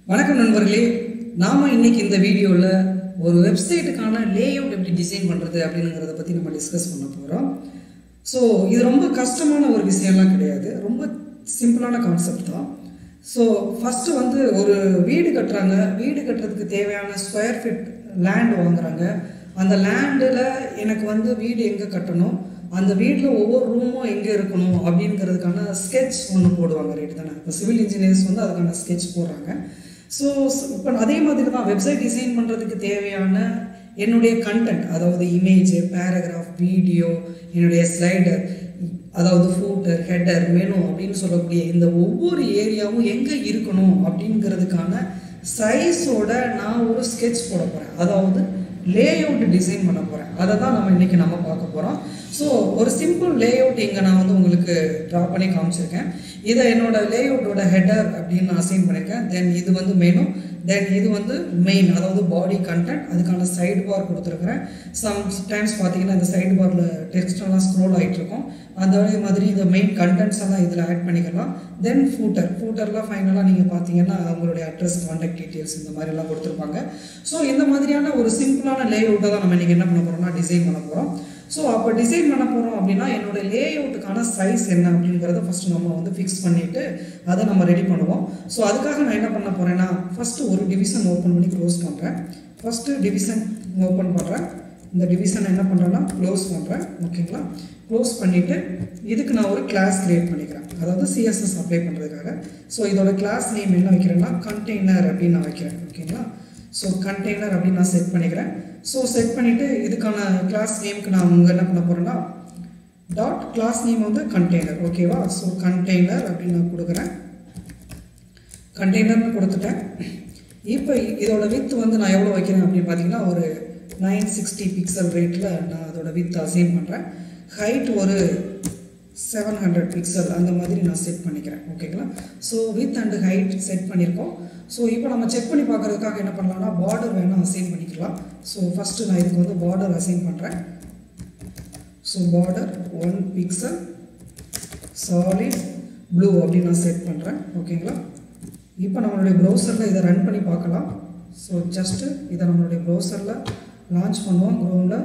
வணக்கம் நண்பர்களே நாம இன்னைக்கு இந்த வீடியோவில் ஒரு வெப்சைட்டுக்கான லேஅவுட் எப்படி டிசைன் பண்ணுறது அப்படிங்கிறத பற்றி நம்ம டிஸ்கஸ் பண்ண போகிறோம் ஸோ இது ரொம்ப கஷ்டமான ஒரு விஷயம்லாம் கிடையாது ரொம்ப சிம்பிளான கான்செப்ட் தான் ஸோ ஃபஸ்ட்டு வந்து ஒரு வீடு கட்டுறாங்க வீடு கட்டுறதுக்கு தேவையான ஸ்கொயர் ஃபீட் லேண்ட் வாங்குறாங்க அந்த லேண்டில் எனக்கு வந்து வீடு எங்கே கட்டணும் அந்த வீட்டில் ஒவ்வொரு ரூமும் எங்கே இருக்கணும் அப்படிங்கிறதுக்கான ஸ்கெட்ச் ஒன்று போடுவாங்க ரைட் தானே இப்போ சிவில் இன்ஜினியர்ஸ் வந்து அதுக்கான ஸ்கெட்ச் போடுறாங்க ஸோ இப்போ அதே மாதிரி தான் வெப்சைட் டிசைன் பண்ணுறதுக்கு தேவையான என்னுடைய கண்டென்ட் அதாவது இமேஜ் பேராகிராஃப் வீடியோ என்னுடைய ஸ்லைடர் அதாவது ஃபூட்டர் ஹெட்டர் மெனு அப்படின்னு சொல்லக்கூடிய இந்த ஒவ்வொரு ஏரியாவும் எங்கே இருக்கணும் அப்படிங்கிறதுக்கான சைஸோட நான் ஒரு ஸ்கெட்ச் போட போகிறேன் அதாவது லேஅவுட் டிசைன் பண்ண போகிறேன் அதை தான் நம்ம இன்றைக்கி நம்ம பார்க்க போகிறோம் ஸோ ஒரு சிம்பிள் லேஅவுட் இங்கே நான் வந்து உங்களுக்கு ட்ரா பண்ணி காமிச்சிருக்கேன் இதை என்னோட லேஅவுட்டோட ஹெட்டர் அப்படின்னு நான் அசைன் பண்ணியிருக்கேன் தென் இது வந்து மெனு தென் இது வந்து மெயின் அதாவது பாடி கண்டென்ட் அதுக்கான சைடு பார் கொடுத்துருக்குறேன் சம் டைம்ஸ் பார்த்தீங்கன்னா இந்த சைடு பாரில் டெக்ஸ்டெல்லாம் ஸ்க்ரோல் ஆகிட்டு இருக்கும் அந்த மாதிரி இந்த மெயின் கண்டென்ட்ஸ் எல்லாம் இதில் ஆட் பண்ணிக்கலாம் தென் ஃபூட்டர் ஃபூட்டரில் ஃபைனலாக நீங்கள் பார்த்தீங்கன்னா அவங்களுடைய அட்ரஸ் காண்டாக்ட் டீட்டெயில்ஸ் இந்த மாதிரிலாம் கொடுத்துருப்பாங்க ஸோ இந்த மாதிரியான ஒரு சிம்பிளான லேஅவுட்டை தான் நம்ம இன்றைக்கி என்ன பண்ண போகிறோம்னா டிசைன் பண்ண போகிறோம் ஸோ அப்போ டிசைன் பண்ண போகிறோம் அப்படின்னா என்னோட லேஅவுட்டுக்கான சைஸ் என்ன அப்படிங்கிறத ஃபஸ்ட்டு நம்ம வந்து ஃபிக்ஸ் பண்ணிவிட்டு அதை நம்ம ரெடி பண்ணுவோம் ஸோ அதுக்காக நான் என்ன பண்ண போகிறேன்னா ஃபஸ்ட்டு ஒரு டிவிஷன் ஓப்பன் பண்ணி க்ளோஸ் பண்ணுறேன் ஃபஸ்ட்டு டிவிஷன் ஓப்பன் பண்ணுறேன் இந்த டிவிஷன் என்ன பண்ணுறேன்னா க்ளோஸ் பண்ணுறேன் ஓகேங்களா க்ளோஸ் பண்ணிவிட்டு இதுக்கு நான் ஒரு கிளாஸ் க்ரியேட் பண்ணிக்கிறேன் அதாவது சிஎஸ்எஸ் அப்ளை பண்ணுறதுக்காக ஸோ இதோட கிளாஸ் நேம் என்ன வைக்கிறேன்னா கண்டெய்னர் அப்படின்னு நான் வைக்கிறேன் ஓகேங்களா ஸோ கண்டெய்னர் அப்படின்னு நான் செட் பண்ணிக்கிறேன் ஸோ செட் பண்ணிவிட்டு இதுக்கான கிளாஸ் நேமுக்கு நான் அங்கே என்ன பண்ண போகிறேன்னா டாட் கிளாஸ் நேம் வந்து கண்டெய்னர் ஓகேவா ஸோ கண்டெய்னர் அப்படின்னு நான் கொடுக்குறேன் கண்டெய்னர்னு கொடுத்துட்டேன் இப்போ இதோட வித் வந்து நான் எவ்வளோ வைக்கிறேன் அப்படின்னு பார்த்தீங்கன்னா ஒரு நைன் சிக்ஸ்டி பிக்சல் ரேட்டில் நான் அதோட வித் அசைன் பண்ணுறேன் ஹைட் ஒரு செவன் ஹண்ட்ரட் பிக்சல் அந்த மாதிரி நான் செட் பண்ணிக்கிறேன் ஓகேங்களா so width and height set பண்ணியிருக்கோம் ஸோ இப்போ நம்ம செக் பண்ணி பார்க்குறதுக்காக என்ன பண்ணலாம்னா பார்டர் வேணால் அசைன் பண்ணிக்கலாம் ஸோ ஃபஸ்ட்டு நான் இதுக்கு வந்து பார்டர் அசைன் பண்ணுறேன் so border one pixel solid blue அப்படின்னு நான் செட் பண்ணுறேன் ஓகேங்களா இப்போ நம்மளுடைய ப்ரௌசரில் இதை ரன் பண்ணி பார்க்கலாம் ஸோ ஜஸ்ட்டு இதை நம்மளுடைய ப்ரௌசரில் லான்ச் பண்ணுவோம் க்ரோமில்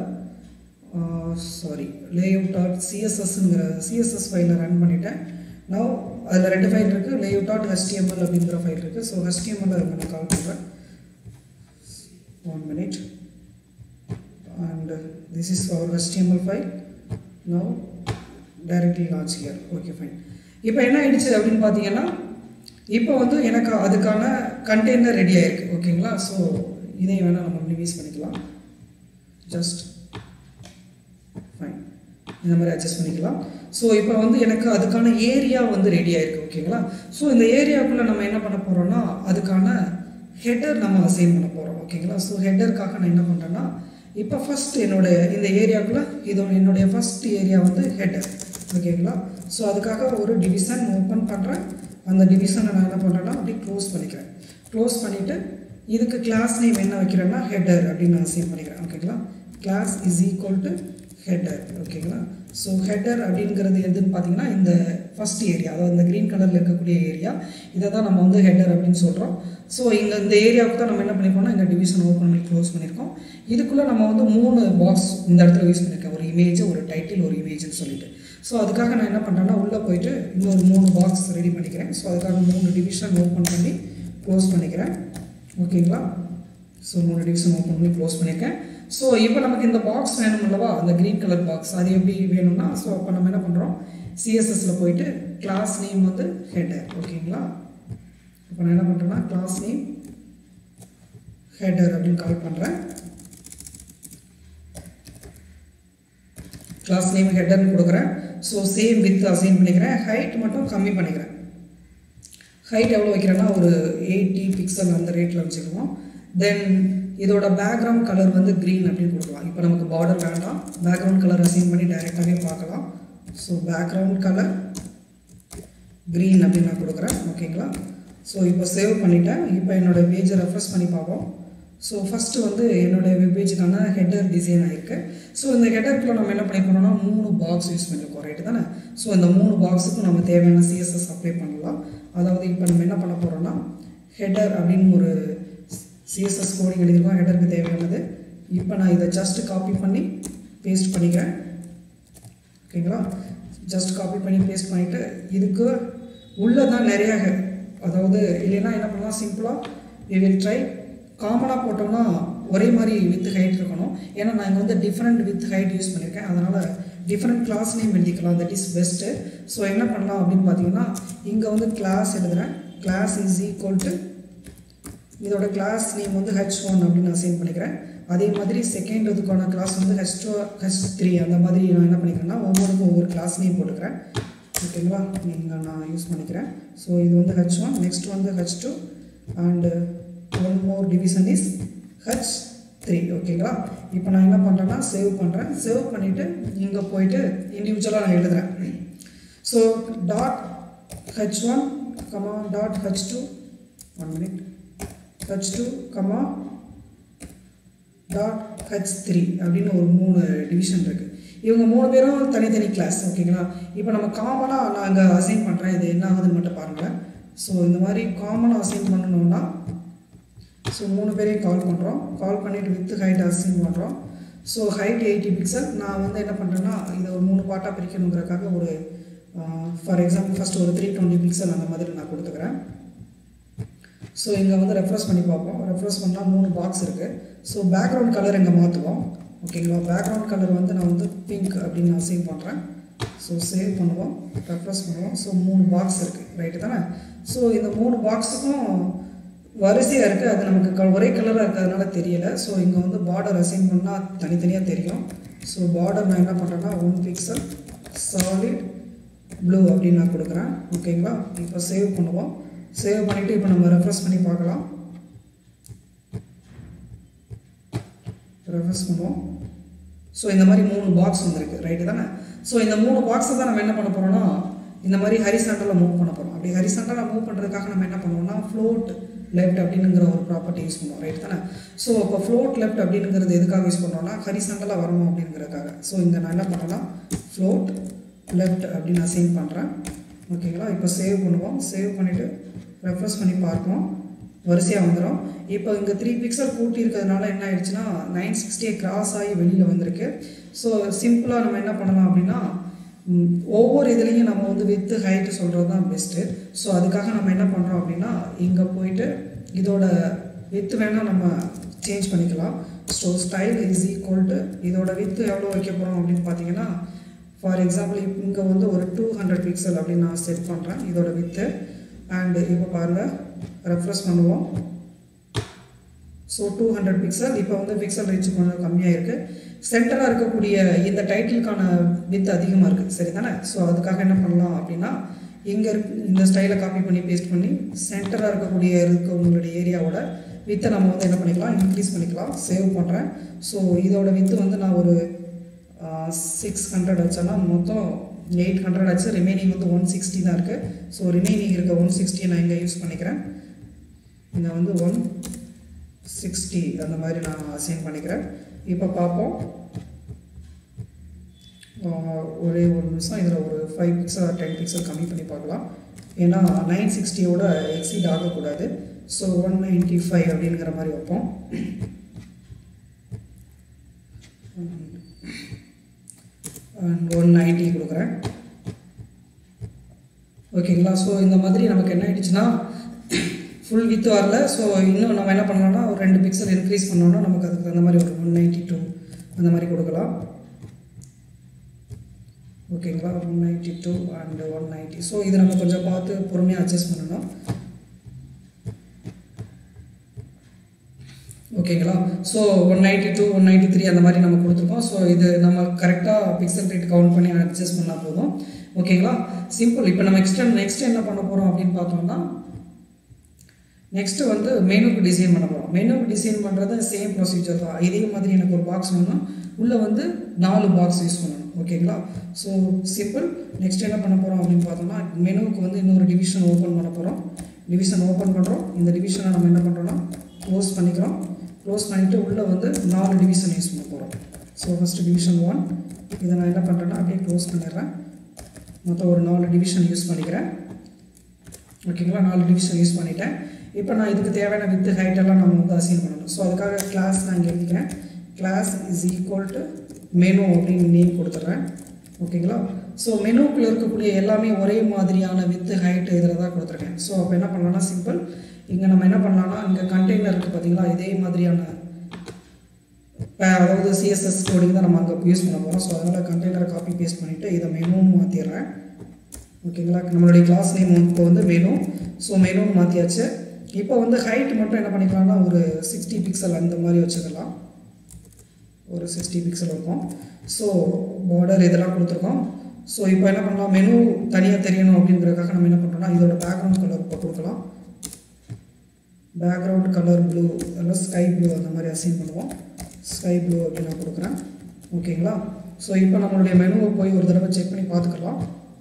சாரி லேஅவுட் டாட் சிஎஸ்எஸ்ங்கிற சிஎஸ்எஸ் ஃபைலில் ரன் பண்ணிட்டேன் நான் அதில் ரெண்டு ஃபைல் இருக்குது லேஅவுட் டாட் ஹெச்டிஎம்எல் அப்படிங்கிற ஃபைல் இருக்குது ஸோ ஹெச்டிஎம்எல் அதுக்கு நான் கால் பண்ணுறேன் one minute and this is our HTML file now directly launch here okay fine இப்போ என்ன ஆயிடுச்சு அப்படின்னு பார்த்தீங்கன்னா இப்போ வந்து எனக்கு அதுக்கான கண்டெய்னர் ரெடி ஆயிருக்கு ஓகேங்களா ஸோ இதையும் வேணால் நம்ம ரிலீஸ் பண்ணிக்கலாம் ஜஸ்ட் ஃபைன் இந்த மாதிரி அட்ஜஸ்ட் பண்ணிக்கலாம் ஸோ இப்போ வந்து எனக்கு அதுக்கான ஏரியா வந்து ரெடி ஆயிருக்கு ஓகேங்களா ஸோ இந்த ஏரியாவுக்குள்ளே நம்ம என்ன பண்ண போகிறோம்னா அதுக்கான ஹெட்டர் நம்ம அசைன் பண்ண போகிறோம் ஓகேங்களா ஸோ ஹெட்டருக்காக நான் என்ன பண்ணுறேன்னா இப்போ ஃபஸ்ட் என்னோட இந்த ஏரியாவுக்குள்ளே இது என்னுடைய ஃபஸ்ட் ஏரியா வந்து ஹெட்டர் ஓகேங்களா ஸோ அதுக்காக ஒரு டிவிஷன் ஓப்பன் பண்ணுறேன் அந்த டிவிஷனை நான் என்ன பண்ணுறேன்னா அப்படியே க்ளோஸ் பண்ணிக்கிறேன் க்ளோஸ் பண்ணிவிட்டு இதுக்கு கிளாஸ் நேம் என்ன வைக்கிறேன்னா ஹெட்டர் அப்படின்னு நான் சேவ் பண்ணிக்கிறேன் ஓகேங்களா class is equal to header ஓகேங்களா ஸோ ஹெட்டர் அப்படிங்கிறது எதுன்னு பார்த்தீங்கன்னா இந்த ஃபஸ்ட் ஏரியா அதாவது இந்த க்ரீன் கலரில் இருக்கக்கூடிய ஏரியா இதை தான் நம்ம வந்து ஹெட்டர் அப்படின்னு சொல்கிறோம் ஸோ இங்கே இந்த ஏரியாவுக்கு தான் நம்ம என்ன பண்ணியிருக்கோம்னா இந்த டிவிஷன் ஓப்பன் பண்ணி க்ளோஸ் பண்ணியிருக்கோம் இதுக்குள்ளே நம்ம வந்து மூணு பாக்ஸ் இந்த இடத்துல யூஸ் பண்ணியிருக்கேன் ஒரு இமேஜ் ஒரு டைட்டில் ஒரு இமேஜ்னு சொல்லிட்டு ஸோ அதுக்காக நான் என்ன பண்ணுறேன்னா உள்ளே போயிட்டு இன்னொரு மூணு பாக்ஸ் ரெடி பண்ணிக்கிறேன் ஸோ அதுக்காக மூணு டிவிஷன் ஓப்பன் பண்ணி க்ளோஸ் பண்ணிக்கிறேன் ஓகேங்களா ஸோ மூணு டிவிஷன் ஓப்பன் பண்ணி க்ளோஸ் பண்ணியிருக்கேன் ஸோ இப்போ நமக்கு இந்த பாக்ஸ் வேணும் அல்லவா அந்த க்ரீன் கலர் பாக்ஸ் அது எப்படி வேணும்னா ஸோ அப்போ நம்ம என்ன பண்ணுறோம் சிஎஸ்எஸில் போயிட்டு கிளாஸ் நேம் வந்து ஹெட்டர் ஓகேங்களா இப்போ நான் என்ன பண்ணுறேன்னா கிளாஸ் நேம் ஹெட்டர் அப்படின்னு கால் பண்ணுறேன் கிளாஸ் நேம் ஹெட்டர்னு கொடுக்குறேன் ஸோ சேம் வித் அசைன் பண்ணிக்கிறேன் ஹைட் மட்டும் கம்மி பண்ணிக்கிறேன் ஹைட் எவ்வளோ வைக்கிறேன்னா ஒரு எயிட்டி பிக்சல் அந்த ரேட்டில் வச்சுக்குவோம் தென் இதோட பேக்ரவுண்ட் கலர் வந்து க்ரீன் அப்படின்னு கொடுக்கலாம் இப்போ நமக்கு பார்டர் வேண்டாம் பேக்ரவுண்ட் கலர் அசைன் பண்ணி டைரெக்டாகவே பார்க்கலாம் ஸோ பேக்ரவுண்ட் கலர் க்ரீன் அப்படின்னு நான் கொடுக்குறேன் ஓகேங்களா ஸோ இப்போ சேவ் பண்ணிட்டேன் இப்போ என்னோடய பேஜை ரெஃப்ரெஷ் பண்ணி பார்ப்போம் ஸோ ஃபஸ்ட்டு வந்து என்னுடைய வெப்பேஜுக்கான ஹெட்டர் டிசைன் ஆகிருக்கு ஸோ இந்த ஹெட்டருக்குள்ள நம்ம என்ன பண்ணிக்கணும்னா மூணு பாக்ஸ் யூஸ் பண்ணியிருக்கோம் ரைட்டு தானே ஸோ இந்த மூணு பாக்ஸுக்கும் நம்ம தேவையான சிஎஸ்எஸ் அப்ளை பண்ணலாம் அதாவது இப்போ நம்ம என்ன பண்ண போகிறோம்னா ஹெடர் அப்படின்னு ஒரு சிஎஸ்எஸ் கோடிங் எழுதியிருக்கோம் ஹெடருக்கு தேவையானது இப்போ நான் இதை ஜஸ்ட் காப்பி பண்ணி பேஸ்ட் பண்ணிக்கிறேன் ஓகேங்களா ஜஸ்ட் காப்பி பண்ணி பேஸ்ட் பண்ணிவிட்டு இதுக்கு உள்ளே தான் நிறைய அதாவது இல்லைன்னா என்ன பண்ணலாம் சிம்பிளாக வி வில் ட்ரை காமனாக போட்டோம்னா ஒரே மாதிரி வித் ஹைட் இருக்கணும் ஏன்னா நான் இங்கே வந்து டிஃப்ரெண்ட் வித் ஹைட் யூஸ் பண்ணியிருக்கேன் அதனால் டிஃப்ரெண்ட் கிளாஸ் நேம் எழுதிக்கலாம் தட் இஸ் பெஸ்ட்டு ஸோ என்ன பண்ணலாம் அப்படின்னு பார்த்தீங்கன்னா இங்கே வந்து கிளாஸ் எழுதுகிறேன் கிளாஸ் இஸ் ஈக்குவல் டு இதோட கிளாஸ் நேம் வந்து ஹெச் ஒன் அப்படின்னு நான் சேவ் பண்ணிக்கிறேன் அதே மாதிரி செகண்ட் இதுக்கான கிளாஸ் வந்து ஹெச் டூ ஹெச் த்ரீ அந்த மாதிரி நான் என்ன பண்ணிக்கிறேன்னா ஒவ்வொருக்கும் ஒவ்வொரு கிளாஸ் நேம் போட்டுக்கிறேன் ஓகேங்களா இங்கே நான் யூஸ் பண்ணிக்கிறேன் ஸோ இது வந்து ஹெச் ஒன் நெக்ஸ்ட் வந்து H two and one more division is H three ஓகேங்களா இப்போ நான் என்ன பண்ணுறேன்னா சேவ் பண்ணுறேன் சேவ் பண்ணிவிட்டு இங்கே போயிட்டு இண்டிவிஜுவலாக நான் எழுதுகிறேன் so dot H one comma dot H two one minute H two comma dot H three அப்படின்னு ஒரு மூணு டிவிஷன் இருக்குது இவங்க மூணு பேரும் தனித்தனி கிளாஸ் ஓகேங்களா இப்போ நம்ம காமனாக நான் இங்கே அசைன் பண்ணுறேன் இது என்ன ஆகுதுன்னு மட்டும் பாருங்களேன் ஸோ இந்த மாதிரி காமனாக அசைன் பண்ணணும்னா ஸோ மூணு பேரையும் கால் பண்ணுறோம் கால் பண்ணிவிட்டு வித் ஹைட் அசைன் பண்ணுறோம் ஸோ ஹைட் எயிட்டி பிக்சல் நான் வந்து என்ன பண்ணுறேன்னா இதை ஒரு மூணு பார்ட்டாக பிரிக்கணுங்கிறக்காக ஒரு ஃபார் எக்ஸாம்பிள் ஃபஸ்ட் ஒரு த்ரீ டுவெண்ட்டி பிக்சல் அந்த மாதிரி நான் கொடுத்துக்கிறேன் ஸோ இங்கே வந்து ரெஃப்ரெஷ் பண்ணி பார்ப்போம் ரெஃப்ரெஷ் பண்ணால் மூணு பாக்ஸ் இருக்குது ஸோ பேக்ரவுண்ட் கலர் இங்கே மாற்றுவோம் ஓகேங்களா பேக்ரவுண்ட் கலர் வந்து நான் வந்து பிங்க் அப்படின்னு நான் சேவ் பண்ணுறேன் ஸோ சேவ் பண்ணுவோம் ரெஃப்ரெஷ் பண்ணுவோம் ஸோ மூணு பாக்ஸ் இருக்குது ரைட்டு தானே ஸோ இந்த மூணு பாக்ஸுக்கும் வரிசையாக இருக்குது அது நமக்கு க ஒரே கலராக இருக்கிறதுனால தெரியல ஸோ இங்கே வந்து பார்டர் அசைன் பண்ணால் தனித்தனியாக தெரியும் ஸோ பார்டர் நான் என்ன பண்ணுறேன்னா ஒன் பிக்சல் சாலிட் ப்ளூ அப்படின்னு நான் கொடுக்குறேன் ஓகேங்களா இப்போ சேவ் பண்ணுவோம் சேவ் பண்ணிவிட்டு இப்போ நம்ம ரெஃப்ரெஷ் பண்ணி பார்க்கலாம் ரெஃப்ரெஷ் பண்ணுவோம் ஸோ இந்த மாதிரி மூணு பாக்ஸ் வந்திருக்கு ரைட்டு தானே ஸோ இந்த மூணு பாக்ஸை தான் நம்ம என்ன பண்ண போகிறோம்னா இந்த மாதிரி ஹரிசாண்டலில் மூவ் பண்ண போகிறோம் அப்படி ஹரிசாண்டலாக மூவ் பண்ணுறதுக்காக நம்ம என்ன பண்ணுவோம்னா ஃப்ளோட் லெஃப்ட் அப்படிங்கிற ஒரு ப்ராப்பர்ட்டி யூஸ் பண்ணுவோம் ரைட் தானே ஸோ இப்போ ஃப்ளோட் லெஃப்ட் அப்படிங்கிறது எதுக்காக யூஸ் பண்ணுறோம்னா ஹரிசாண்டலாக வரணும் அப்படிங்கிறதுக்காக ஸோ இங்கே நான் என்ன பண்ணுறேன்னா ஃப்ளோட் லெஃப்ட் அப்படின்னு அசைன் பண்ணுறேன் ஓகேங்களா இப்போ சேவ் பண்ணுவோம் சேவ் பண்ணிவிட்டு ரெஃப்ரெஷ் பண்ணி பார்ப்போம் வரிசையாக வந்துடும் இப்போ இங்கே த்ரீ பிக்சல் கூட்டி இருக்கிறதுனால என்ன ஆயிடுச்சுன்னா நைன் சிக்ஸ்டியை கிராஸ் ஆகி வெளியில் வந்திருக்கு ஸோ சிம்பிளாக நம்ம என்ன பண்ணலாம் அப்படின்னா ம், ஒவ்வொரு இதுலேயும் நம்ம வந்து வித்து ஹைட்டு சொல்கிறது தான் பெஸ்ட்டு ஸோ அதுக்காக நம்ம என்ன பண்ணுறோம் அப்படின்னா இங்கே போயிட்டு இதோட வித்து வேணால் நம்ம சேஞ்ச் பண்ணிக்கலாம் so style is equal to இதோட வித்து எவ்வளோ வைக்க போகிறோம் அப்படின்னு பார்த்தீங்கன்னா ஃபார் எக்ஸாம்பிள் இங்கே வந்து ஒரு டூ ஹண்ட்ரட் பிக்சல் அப்படின்னு நான் செட் பண்ணுறேன் இதோட வித்து அண்டு இப்போ பாருங்கள் ரெஃப்ரெஷ் பண்ணுவோம் ஸோ டூ ஹண்ட்ரட் பிக்சல் இப்போ வந்து பிக்சல் ரீச் கொஞ்சம் கம்மியாக இருக்குது சென்டராக இருக்கக்கூடிய இந்த டைட்டிலுக்கான வித் அதிகமாக இருக்குது சரி தானே ஸோ அதுக்காக என்ன பண்ணலாம் அப்படின்னா இங்கே இருக்கு இந்த ஸ்டைலை காப்பி பண்ணி பேஸ்ட் பண்ணி சென்டராக இருக்கக்கூடிய இருக்க உங்களுடைய ஏரியாவோட வித்தை நம்ம வந்து என்ன பண்ணிக்கலாம் இன்க்ரீஸ் பண்ணிக்கலாம் சேவ் பண்ணுறேன் ஸோ இதோட வித்து வந்து நான் ஒரு சிக்ஸ் ஹண்ட்ரட் வச்சேன்னா மொத்தம் எயிட் ஹண்ட்ரட் ஆச்சு ரிமைனிங் வந்து ஒன் சிக்ஸ்டி தான் இருக்குது ஸோ ரிமைனிங் இருக்க ஒன் சிக்ஸ்டியை நான் இங்கே யூஸ் பண்ணிக்கிறேன் இங்கே வந்து ஒன் சிக்ஸ்டி அந்த மாதிரி நான் அசைன் பண்ணிக்கிறேன் இப்போ பார்ப்போம் ஆஹ் ஒரே ஒரு நிமிஷம் இதில் ஒரு ஃபைவ் பிக்சல் டென் பிக்சல் கம்மி பண்ணி பார்க்கலாம் ஏன்னா நைன் சிக்ஸ்டியோட எக்ஸீட் ஆகக்கூடாது ஸோ ஒன் நைன்ட்டி ஃபைவ் அப்படிங்கிற மாதிரி வைப்போம் ஒன் நைன்ட்டி கொடுக்குறேன் ஓகேங்களா ஸோ இந்த மாதிரி நமக்கு என்ன ஆயிடுச்சுன்னா ஃபுல் வித் வரல ஸோ இன்னும் நம்ம என்ன பண்ணலாம்னா ஒரு ரெண்டு பிக்சல் இன்க்ரீஸ் பண்ணோம்னா நமக்கு அதுக்கு தகுந்த மாதிரி ஒரு ஒன் நைன்ட்டி டூ அந்த மாதிரி கொடுக்கலாம் ஓகேங்களா one ninety two and one ninety so இது நம்ம கொஞ்சம் பார்த்து பொறுமையாக அட்ஜஸ்ட் பண்ணணும் ஓகேங்களா so one ninety two one ninety three அந்த மாதிரி நம்ம கொடுத்துருக்கோம் ஸோ இது நம்ம கரெக்டாக பிக்சல் ரேட் கவுண்ட் பண்ணி அட்ஜஸ்ட் பண்ணால் போதும் ஓகேங்களா சிம்பிள் இப்போ நம்ம நெக்ஸ்ட் நெக்ஸ்ட் என்ன பண்ண போகிறோம் அப்படின்னு பார்த்தோம்னா நெக்ஸ்ட்டு வந்து மெனுக்கு டிசைன் பண்ண போகிறோம் மெனுக்கு டிசைன் பண்ணுறது சேம் ப்ரொசீஜர் தான் இதே மாதிரி எனக்கு ஒரு பாக்ஸ் வேணும் உள்ளே வந்து நாலு பாக்ஸ் யூஸ் பண்ணணும் ஓகேங்களா ஸோ சிம்பிள் நெக்ஸ்ட் என்ன பண்ண போகிறோம் அப்படின்னு பார்த்தோம்னா மெனுவுக்கு வந்து இன்னொரு டிவிஷன் ஓப்பன் பண்ண போகிறோம் டிவிஷன் ஓப்பன் பண்ணுறோம் இந்த டிவிஷனை நம்ம என்ன பண்ணுறோம்னா க்ளோஸ் பண்ணிக்கிறோம் க்ளோஸ் பண்ணிவிட்டு உள்ளே வந்து நாலு டிவிஷன் யூஸ் பண்ண போகிறோம் ஸோ ஃபஸ்ட்டு டிவிஷன் ஒன் இதை நான் என்ன பண்ணுறேன்னா அப்படியே க்ளோஸ் பண்ணிடுறேன் மொத்தம் ஒரு நாலு டிவிஷன் யூஸ் பண்ணிக்கிறேன் ஓகேங்களா நாலு டிவிஷன் யூஸ் பண்ணிட்டேன் இப்போ நான் இதுக்கு தேவையான வித்து ஹைட் எல்லாம் நம்ம வந்து அசைன் பண்ணணும் ஸோ அதுக்காக கிளாஸ் நான் இங்கே எழுதிக்கிறேன் class is equal to menu அப்படின்னு நேம் கொடுத்துட்றேன் ஓகேங்களா ஸோ மெனுக்குள்ளே இருக்கக்கூடிய எல்லாமே ஒரே மாதிரியான வித்து ஹைட் இதில் தான் கொடுத்துருக்கேன் ஸோ அப்போ என்ன பண்ணலாம்னா சிம்பிள் இங்கே நம்ம என்ன பண்ணலாம்னா இங்கே கண்டெய்னர் இருக்குது பார்த்தீங்களா இதே மாதிரியான இப்போ அதாவது சிஎஸ்எஸ் கோடிங் தான் நம்ம அங்கே யூஸ் பண்ண போகிறோம் ஸோ அதனால் கண்டெய்னரை காப்பி பேஸ்ட் பண்ணிவிட்டு இதை மெனுன்னு மாற்றிடுறேன் ஓகேங்களா நம்மளுடைய கிளாஸ் நேம் இப்போ வந்து மெனு ஸோ மெனுன்னு மாற்றியாச்சு இப்போ வந்து ஹைட் மட்டும் என்ன பண்ணிக்கலாம்னா ஒரு சிக்ஸ்டி பிக்சல் அந்த மாதிரி வச்சுக்கலாம் ஒரு சிக்ஸ்டி பிக்சல் இருக்கும் ஸோ பார்டர் இதெல்லாம் கொடுத்துருக்கோம் ஸோ இப்போ என்ன பண்ணலாம் மெனு தனியாக தெரியணும் அப்படிங்கிறதுக்காக நம்ம என்ன பண்ணுறோம்னா இதோட பேக்ரவுண்ட் கலர் இப்போ கொடுக்கலாம் பேக்ரவுண்ட் கலர் ப்ளூ அதெல்லாம் ஸ்கை ப்ளூ அந்த மாதிரி அசைன் பண்ணுவோம் ஸ்கை ப்ளூ அப்படின்னு நான் கொடுக்குறேன் ஓகேங்களா ஸோ இப்போ நம்மளுடைய மெனுவை போய் ஒரு தடவை செக் பண்ணி பார்த்துக்கலாம்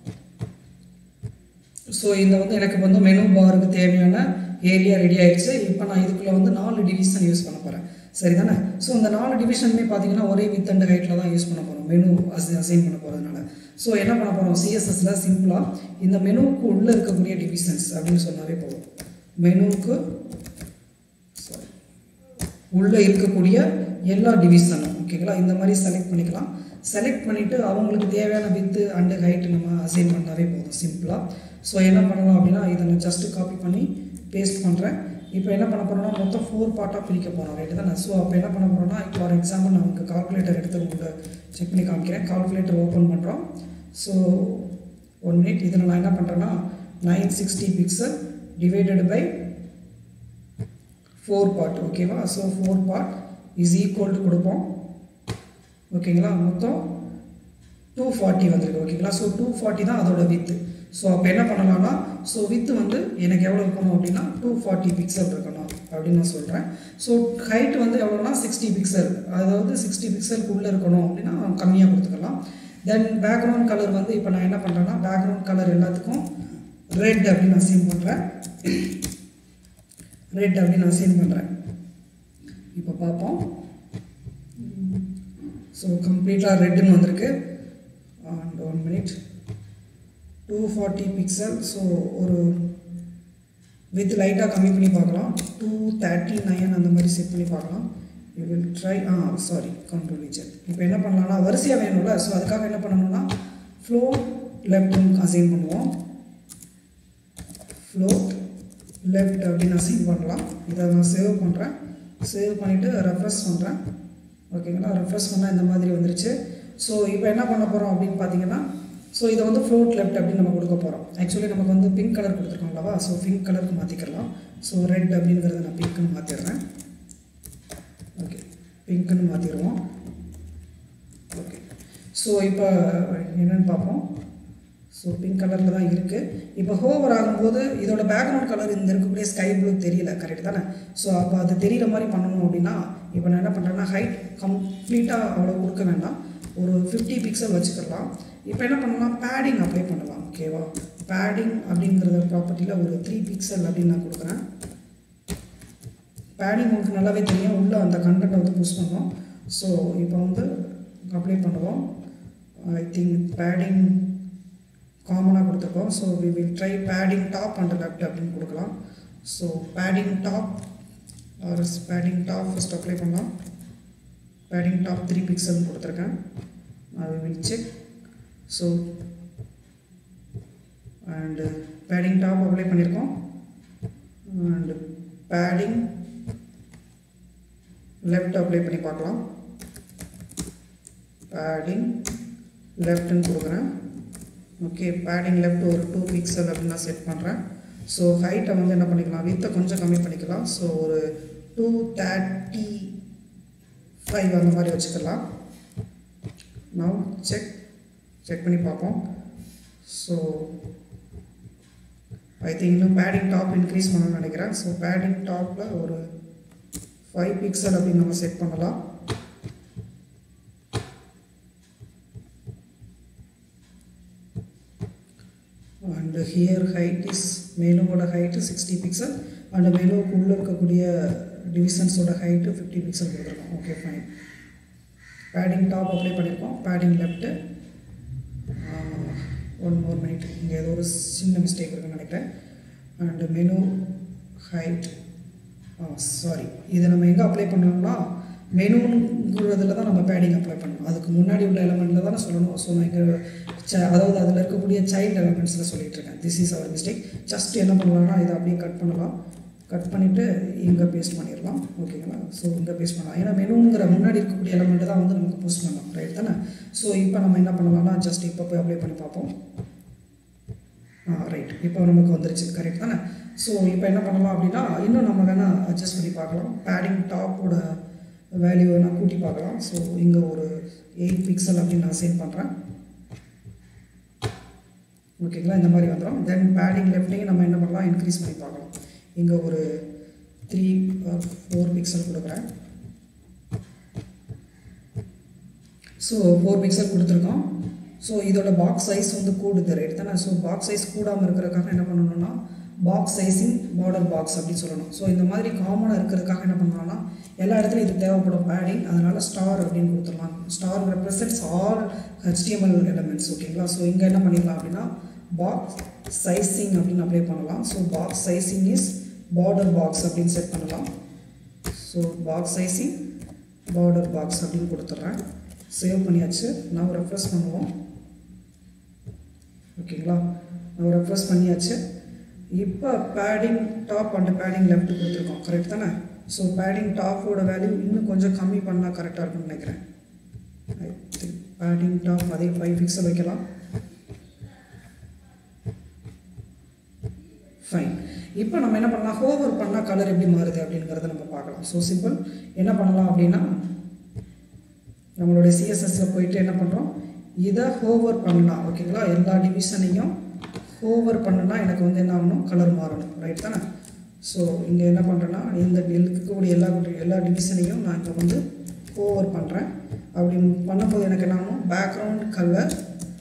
ஸோ இந்த வந்து எனக்கு வந்து மெனு பாருக்கு தேவையான ஏரியா ரெடி ஆயிடுச்சு இப்போ நான் இதுக்குள்ளே வந்து நாலு டிவிஷன் யூஸ் பண்ண போகிறேன் சரிதானே ஸோ இந்த நாலு டிவிஷனுமே பார்த்தீங்கன்னா ஒரே வித் அண்ட் ஹைட்டில் தான் யூஸ் பண்ண போகிறோம் மெனு அசை அசைன் பண்ண போகிறதுனால ஸோ என்ன பண்ண போகிறோம் சிஎஸ்எஸ்ல சிம்பிளாக இந்த மெனுவுக்கு உள்ளே இருக்கக்கூடிய டிவிஷன்ஸ் அப்படின்னு சொன்னாவே போதும் மெனுவுக்கு sorry, உள்ளே இருக்கக்கூடிய எல்லா டிவிஷனும் ஓகேங்களா இந்த மாதிரி செலக்ட் பண்ணிக்கலாம் செலக்ட் பண்ணிவிட்டு அவங்களுக்கு தேவையான வித்து அண்டு ஹைட் நம்ம அசைன் பண்ணாவே போதும் சிம்பிளாக ஸோ என்ன பண்ணலாம் அப்படின்னா இதை நான் ஜஸ்ட்டு காப்பி பண்ணி பேஸ்ட் பண்ணுறேன் இப்போ என்ன பண்ண போகிறோம்னா மொத்தம் ஃபோர் பார்ட்டாக பிரிக்க போகிறோம் ரைட்டு தானே ஸோ அப்போ என்ன பண்ண போகிறோம்னா இப்போ ஃபார் எக்ஸாம்பிள் நான் உங்களுக்கு கால்குலேட்டர் எடுத்து உங்களுக்கு செக் பண்ணி காமிக்கிறேன் கால்குலேட்டர் ஓப்பன் பண்ணுறோம் ஸோ ஒன் மினிட் இதில் நான் என்ன பண்ணுறேன்னா nine sixty pixel divided by four part ஓகேவா so four part is equal to கொடுப்போம் ஓகேங்களா மொத்தம் டூ ஃபார்ட்டி வந்திருக்கு ஓகேங்களா ஸோ டூ ஃபார்ட்டி தான் அதோட வித்து ஸோ அப்போ என்ன பண்ணலாம்னா ஸோ வித்து வந்து எனக்கு எவ்வளோ இருக்கணும் அப்படின்னா டூ ஃபார்ட்டி பிக்சல் இருக்கணும் அப்படின்னு நான் சொல்கிறேன் ஸோ ஹைட் வந்து எவ்வளோனா சிக்ஸ்டி பிக்சல் அதாவது சிக்ஸ்டி பிக்சலுக்கு உள்ளே இருக்கணும் அப்படின்னா கம்மியாக கொடுத்துக்கலாம் தென் பேக்ரவுண்ட் கலர் வந்து இப்போ நான் என்ன பண்ணுறேன்னா பேக்ரவுண்ட் கலர் எல்லாத்துக்கும் ரெட் அப்படின்னு நான் சீன் பண்ணுறேன் ரெட் அப்படின்னு நான் சீன் பண்ணுறேன் இப்போ பார்ப்போம் ஸோ கம்ப்ளீட்டாக ரெட்டுன்னு வந்திருக்கு and one minute two forty pixel so ஒரு வித் லைட்டாக கம்மி பண்ணி பார்க்கலாம் டூ தேர்ட்டி நைன் அந்த மாதிரி செட் பண்ணி பார்க்கலாம் you will try ah sorry control விச்சர் இப்போ என்ன பண்ணலாம்னா வரிசையாக வேணும்ல ஸோ அதுக்காக என்ன பண்ணணும்னா ஃப்ளோ லெஃப்ட் அசைன் பண்ணுவோம் ஃப்ளோட் லெஃப்ட் அப்படின்னு அசைன் பண்ணலாம் இதை நான் சேவ் பண்ணுறேன் சேவ் பண்ணிவிட்டு ரெஃப்ரெஷ் பண்ணுறேன் ஓகேங்களா ரெஃப்ரெஷ் பண்ணால் இந்த மாதிரி வந்துருச்சு ஸோ இப்போ என்ன பண்ண போகிறோம் அப்படின்னு பார்த்தீங்கன்னா ஸோ இதை வந்து ஃப்ளோட் லெஃப்ட் அப்படின்னு நம்ம கொடுக்க போகிறோம் ஆக்சுவலி நமக்கு வந்து பிங்க் கலர் கொடுத்துருக்கோம் அல்லவா ஸோ பிங்க் கலருக்கு மாற்றிக்கலாம் ஸோ ரெட் அப்படிங்கிறத நான் பிங்க்குன்னு மாற்றிடுறேன் ஓகே பிங்க்குன்னு மாற்றிடுவோம் ஓகே ஸோ இப்போ என்னென்னு பார்ப்போம் ஸோ பிங்க் கலரில் தான் இருக்குது இப்போ ஹோவர் ஆகும்போது இதோட பேக்ரவுண்ட் கலர் இந்த இருக்கக்கூடிய ஸ்கை ப்ளூ தெரியல கரெக்ட் தானே ஸோ அப்போ அது தெரியிற மாதிரி பண்ணணும் அப்படின்னா இப்போ நான் என்ன பண்ணுறேன்னா ஹைட் கம்ப்ளீட்டாக அவ்வளோ கொடுக்க வேண்டாம் ஒரு ஃபிஃப்டி பிக்சல் வச்சுக்கலாம் இப்போ என்ன பண்ணலாம் பேடிங் அப்ளை பண்ணலாம் ஓகேவா பேடிங் அப்படிங்கிறத ப்ராப்பர்ட்டியில் ஒரு த்ரீ பிக்சல் அப்படின்னு நான் கொடுக்குறேன் பேடிங் உங்களுக்கு நல்லாவே தெரியும் உள்ளே அந்த கண்டென்ட்டை வந்து புஷ் பண்ணோம் ஸோ இப்போ வந்து அப்ளை பண்ணுவோம் ஐ திங்க் பேடிங் காமனாக கொடுத்துருக்கோம் so we will try padding top and left அப்படின்னு கொடுக்கலாம் so padding top or padding top first apply பண்ணலாம் பேடிங் டாப் த்ரீ பிக்சல் கொடுத்துருக்கேன் we will check so and padding top apply பண்ணியிருக்கோம் and padding left apply பண்ணி பார்க்கலாம் padding லெஃப்ட்னு கொடுக்குறேன் okay padding left ஒரு டூ பிக்சல் அப்படின்னு நான் செட் பண்ணுறேன் ஸோ ஹைட்டை வந்து என்ன பண்ணிக்கலாம் வித்தை கொஞ்சம் கம்மி பண்ணிக்கலாம் ஸோ ஒரு டூ தேர்ட்டி ஃபைவ் அந்த மாதிரி வச்சுக்கலாம் நவ் செக் செக் பண்ணி பார்ப்போம் ஸோ ஐ திங்க் இன்னும் பேடிங் டாப் இன்க்ரீஸ் பண்ணணும்னு நினைக்கிறேன் ஸோ பேடிங் டாப்பில் ஒரு ஃபைவ் பிக்சல் அப்படின்னு நம்ம செட் பண்ணலாம் அண்ட் ஹியர் ஹைட் இஸ் மெனுவோட ஹைட்டு சிக்ஸ்டி பிக்சல் அண்ட் மெனுவுக்கு உள்ளே இருக்கக்கூடிய டிவிஷன்ஸோட ஹைட்டு ஃபிஃப்டி பிக்சல் கொடுத்துருக்கோம் okay fine padding top apply பண்ணியிருக்கோம் padding left one more minute இங்கே ஏதோ ஒரு சின்ன மிஸ்டேக் இருக்குன்னு நினைக்கிறேன் அண்டு மெனு ஹைட் சாரி இதை நம்ம எங்கே அப்ளை பண்ணோம்னா மெனுங்கிறதுல தான் நம்ம பேடிங் அப்ளை பண்ணணும் அதுக்கு முன்னாடி உள்ள எலமெண்ட்டில் தானே சொல்லணும் ஸோ நான் இங்கே ச அதாவது அதில் இருக்கக்கூடிய சைல்டு எலமெண்ட்ஸில் சொல்லிட்டு இருக்கேன் this is our mistake just என்ன பண்ணலாம்னா இதை அப்படியே கட் பண்ணலாம் கட் பண்ணிவிட்டு இங்கே பேஸ்ட் பண்ணிடலாம் ஓகேங்களா ஸோ இங்கே பேஸ்ட் பண்ணலாம் ஏன்னா மெனுங்கிற முன்னாடி இருக்கக்கூடிய எலமெண்ட்டு தான் வந்து நமக்கு போஸ்ட் பண்ணலாம் ரைட் தானே ஸோ இப்போ நம்ம என்ன பண்ணலாம்னா ஜஸ்ட் இப்போ போய் அப்ளை பண்ணி பார்ப்போம் ஆ ரைட் இப்போ நமக்கு வந்துருச்சு கரெக்ட் தானே ஸோ இப்போ என்ன பண்ணலாம் அப்படின்னா இன்னும் நம்ம வேணால் அட்ஜஸ்ட் பண்ணி பார்க்கலாம் பேடிங் டாப்போட வேல்யூ வேணால் கூட்டி பார்க்கலாம் ஸோ இங்கே ஒரு எயிட் பிக்சல் அப்படின்னு நான் சேவ் பண்ணுறேன் ஓகேங்களா இந்த மாதிரி வந்துடும் தென் பேடிங் லெஃப்ட்லேயும் நம்ம என்ன பண்ணலாம் இன்க்ரீஸ் பண்ணி பார்க்கலாம் இங்கே ஒரு த்ரீ ஃபோர் பிக்சல் கொடுக்குறேன் ஸோ ஃபோர் பிக்சல் கொடுத்துருக்கோம் ஸோ இதோட பாக்ஸ் சைஸ் வந்து கூடுது ரைட் தானே ஸோ பாக்ஸ் சைஸ் கூடாமல் இருக்கிறதுக்காக என்ன பண்ணணும்னா பாக்ஸ் சைஸிங் பார்டர் பாக்ஸ் அப்படின்னு சொல்லணும் ஸோ இந்த மாதிரி காமனாக இருக்கிறதுக்காக என்ன பண்ணலாம்னா எல்லா இடத்துலையும் இது தேவைப்படும் பேடிங் அதனால் ஸ்டார் அப்படின்னு கொடுத்துடலாம் star represents all HTML elements ஓகேங்களா ஸோ இங்கே என்ன பண்ணிடலாம் அப்படின்னா பாக்ஸ் சைஸிங் அப்படின்னு அப்ளை பண்ணலாம் so box sizing is border box அப்படின்னு செட் பண்ணலாம் so box sizing border box அப்படின்னு கொடுத்துட்றேன் சேவ் பண்ணியாச்சு நான் ரெஃப்ரெஷ் பண்ணுவோம் ஓகேங்களா நம்ம ரெஃப்ரெஷ் பண்ணியாச்சு இப்போ padding top and padding left கொடுத்துருக்கோம் கரெக்ட் தானே ஸோ பேடிங் டாப்போட வேல்யூ இன்னும் கொஞ்சம் கம்மி பண்ணால் கரெக்டாக இருக்கும்னு நினைக்கிறேன் பேடிங் டாப் அதே ஃபைவ் பிக்சல் வைக்கலாம் ஃபைன் இப்போ நம்ம என்ன பண்ணலாம் ஹோவர் பண்ணால் கலர் எப்படி மாறுது அப்படிங்கிறத நம்ம பார்க்கலாம் ஸோ சிம்பிள் என்ன பண்ணலாம் அப்படின்னா நம்மளுடைய சிஎஸ்எஸ்ல போயிட்டு என்ன பண்ணுறோம் இதை ஹோவர் பண்ணலாம் ஓகேங்களா எல்லா டிவிஷனையும் ஹோவர் பண்ணுனா எனக்கு வந்து என்ன ஆகணும் கலர் மாறணும் ரைட் தானே ஸோ இங்கே என்ன பண்ணுறேன்னா இந்த இருக்கக்கூடிய எல்லா எல்லா டிவிஷனையும் நான் இப்போ வந்து ஹோவர் பண்ணுறேன் அப்படி பண்ணும்போது எனக்கு என்ன ஆகணும் பேக்ரவுண்ட் கலர்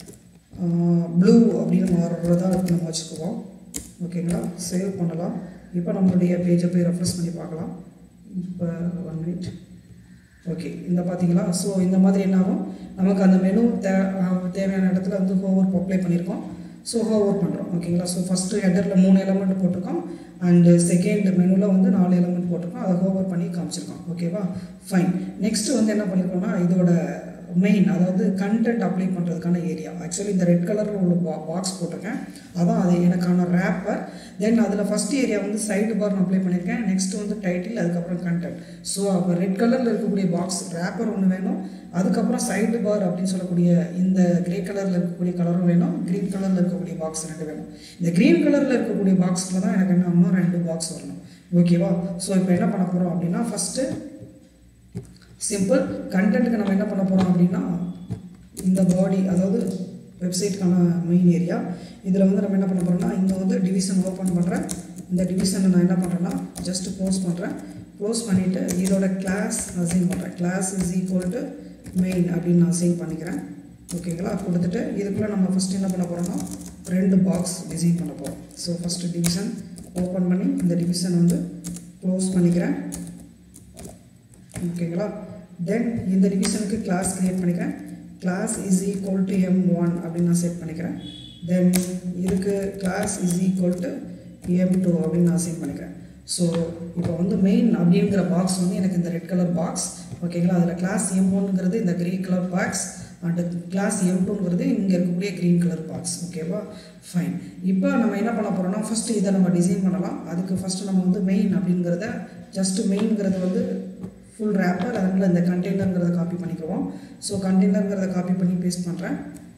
ப்ளூ அப்படின்னு மாறுறதா நம்ம வச்சுக்குவோம் ஓகேங்களா சேவ் பண்ணலாம் இப்போ நம்மளுடைய பேஜை போய் ரெஃப்ரெஷ் பண்ணி பார்க்கலாம் இப்போ ஒன் மினிட் ஓகே இந்த பார்த்தீங்களா ஸோ இந்த மாதிரி என்ன ஆகும் நமக்கு அந்த மெனு தே தேவையான இடத்துல வந்து ஹோவர் அப்ளை பண்ணியிருக்கோம் ஸோ ஹோவர் பண்ணுறோம் ஓகேங்களா ஸோ ஃபஸ்ட்டு ஹெட்டரில் மூணு எலமெண்ட் போட்டிருக்கோம் அண்டு செகண்ட் மெனுவில் வந்து நாலு எலமெண்ட் போட்டிருக்கோம் அதை ஹோவர் பண்ணி காமிச்சிருக்கோம் ஓகேவா ஃபைன் நெக்ஸ்ட்டு வந்து என்ன பண்ணியிருக்கோம்னா இதோட மெயின் அதாவது கண்டென்ட் அப்ளை பண்ணுறதுக்கான ஏரியா ஆக்சுவலி இந்த ரெட் கலரில் உள்ள பா பாக்ஸ் போட்டிருக்கேன் அதான் அது எனக்கான ரேப்பர் தென் அதில் ஃபஸ்ட் ஏரியா வந்து சைடு பார் அப்ளை பண்ணியிருக்கேன் நெக்ஸ்ட் வந்து டைட்டில் அதுக்கப்புறம் கண்டென்ட் ஸோ அப்போ ரெட் கலரில் இருக்கக்கூடிய பாக்ஸ் ரேப்பர் ஒன்று வேணும் அதுக்கப்புறம் சைடு பார் அப்படின்னு சொல்லக்கூடிய இந்த கிரே கலரில் இருக்கக்கூடிய கலரும் வேணும் க்ரீன் கலரில் இருக்கக்கூடிய பாக்ஸ் ரெண்டு வேணும் இந்த க்ரீன் கலரில் இருக்கக்கூடிய பாக்ஸில் தான் எனக்கு என்ன ஆகணும் ரெண்டு பாக்ஸ் வரணும் ஓகேவா ஸோ இப்போ என்ன பண்ண போகிறோம் அப்படின்னா ஃபஸ்ட்டு சிம்பிள் கண்டென்ட்டுக்கு நம்ம என்ன பண்ண போகிறோம் அப்படின்னா இந்த பாடி அதாவது வெப்சைட்க்கான மெயின் ஏரியா இதில் வந்து நம்ம என்ன பண்ண போகிறோம்னா இங்கே வந்து டிவிஷன் ஓப்பன் பண்ணுறேன் இந்த டிவிஷனை நான் என்ன பண்ணுறேன்னா ஜஸ்ட் க்ளோஸ் பண்ணுறேன் க்ளோஸ் பண்ணிவிட்டு இதோட கிளாஸ் அசைன் பண்ணுறேன் class is equal to main அப்படின்னு நான் அசைன் பண்ணிக்கிறேன் ஓகேங்களா கொடுத்துட்டு இதுக்குள்ளே நம்ம ஃபஸ்ட்டு என்ன பண்ண போகிறோம்னா ரெண்டு பாக்ஸ் டிசைன் பண்ண போகிறோம் ஸோ ஃபஸ்ட்டு டிவிஷன் ஓப்பன் பண்ணி இந்த டிவிஷன் வந்து க்ளோஸ் பண்ணிக்கிறேன் ஓகேங்களா தென் இந்த டிவிஷனுக்கு கிளாஸ் க்ரியேட் பண்ணிக்கிறேன் class is equal to M one அப்படின்னு நான் செட் பண்ணிக்கிறேன் தென் இதுக்கு class is equal to M two அப்படின்னு நான் செட் பண்ணிக்கிறேன் ஸோ இப்போ வந்து மெயின் அப்படிங்கிற பாக்ஸ் வந்து எனக்கு இந்த ரெட் கலர் பாக்ஸ் ஓகேங்களா அதில் கிளாஸ் எம் ஒன்னுங்கிறது இந்த grey colour box and class M டூங்கிறது இங்கே இருக்கக்கூடிய க்ரீன் கலர் பாக்ஸ் ஓகேவா ஃபைன் இப்போ நம்ம என்ன பண்ண போகிறோம்னா ஃபஸ்ட்டு இதை நம்ம டிசைன் பண்ணலாம் அதுக்கு ஃபஸ்ட்டு நம்ம வந்து மெயின் அப்படிங்கிறத ஜஸ்ட்டு மெயின்ங்கிறது வந்து ஃபுல் ரேப்பர் அதனால் இந்த கண்டெய்னருங்கிறத காப்பி பண்ணிக்குவோம் ஸோ கண்டெய்னருங்கிறத காப்பி பண்ணி பேஸ்ட் பண்ணுறேன்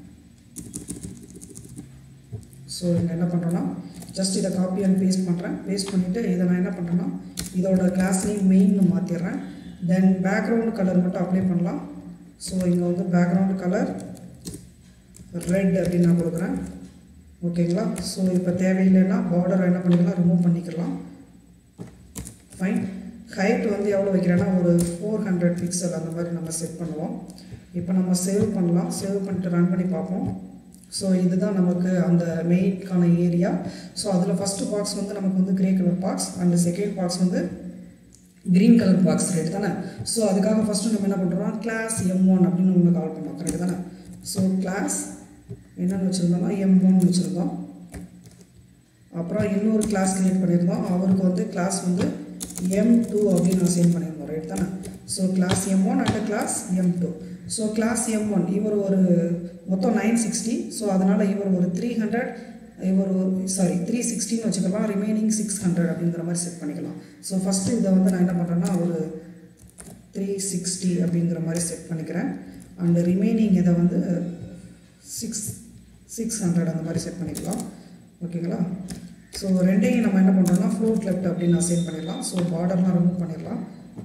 ஸோ இங்கே என்ன பண்ணுறோன்னா ஜஸ்ட் இதை காப்பி அண்ட் பேஸ்ட் பண்ணுறேன் பேஸ்ட் பண்ணிவிட்டு இதை நான் என்ன பண்ணுறேன்னா இதோட கிளாஸ் நேம் மெயின்னு மாற்றிடுறேன் தென் பேக்ரவுண்ட் கலர் மட்டும் அப்ளை பண்ணலாம் ஸோ இங்கே வந்து பேக்ரவுண்ட் கலர் ரெட் அப்படின்னு நான் கொடுக்குறேன் ஓகேங்களா ஸோ இப்போ தேவையில்லைன்னா பார்டர் என்ன பண்ணிக்கலாம் ரிமூவ் பண்ணிக்கலாம் ஃபைன் ஹைட் வந்து எவ்வளோ வைக்கிறேன்னா ஒரு ஃபோர் ஹண்ட்ரட் பிக்சல் அந்த மாதிரி நம்ம செட் பண்ணுவோம் இப்போ நம்ம சேவ் பண்ணலாம் சேவ் பண்ணிட்டு ரன் பண்ணி பார்ப்போம் ஸோ இதுதான் நமக்கு அந்த மெயின்கான ஏரியா ஸோ அதில் ஃபஸ்ட்டு பாக்ஸ் வந்து நமக்கு வந்து grey colour box and second box வந்து க்ரீன் கலர் பாக்ஸ் ரைட் தானே ஸோ அதுக்காக ஃபஸ்ட்டு நம்ம என்ன பண்ணுறோம் கிளாஸ் எம் ஒன் அப்படின்னு ஒன்று கால் பண்ணோம் கரெக்ட் தானே ஸோ கிளாஸ் என்னென்னு வச்சுருந்தோம்னா எம் ஒன் வச்சுருந்தோம் அப்புறம் இன்னொரு கிளாஸ் கிரியேட் பண்ணியிருந்தோம் அவருக்கு வந்து கிளாஸ் வந்து எம் டூ அப்படின்னு அசைன் பண்ணியிருந்தோம் ரைட் தானே so class M one and class M two so class M one இவர் ஒரு மொத்தம் நைன் சிக்ஸ்டி ஸோ அதனால் இவர் ஒரு த்ரீ ஹண்ட்ரட் இவர் ஒரு சாரி த்ரீ சிக்ஸ்டின்னு வச்சுக்கலாம் ரிமைனிங் சிக்ஸ் ஹண்ட்ரட் அப்படிங்கிற மாதிரி செட் பண்ணிக்கலாம் ஸோ ஃபஸ்ட்டு இதை வந்து நான் என்ன பண்ணுறேன்னா ஒரு த்ரீ சிக்ஸ்டி அப்படிங்கிற மாதிரி செட் பண்ணிக்கிறேன் அண்டு ரிமைனிங் இதை வந்து சிக்ஸ் சிக்ஸ் ஹண்ட்ரட் அந்த மாதிரி செட் பண்ணிக்கலாம் ஓகேங்களா ஸோ ரெண்டையும் நம்ம என்ன பண்ணுறோம்னா ஃப்ளோட் லெஃப்ட் அப்படின்னு அசைன் பண்ணிடலாம் ஸோ பார்டர்லாம் ரிமூவ் பண்ணிடலாம்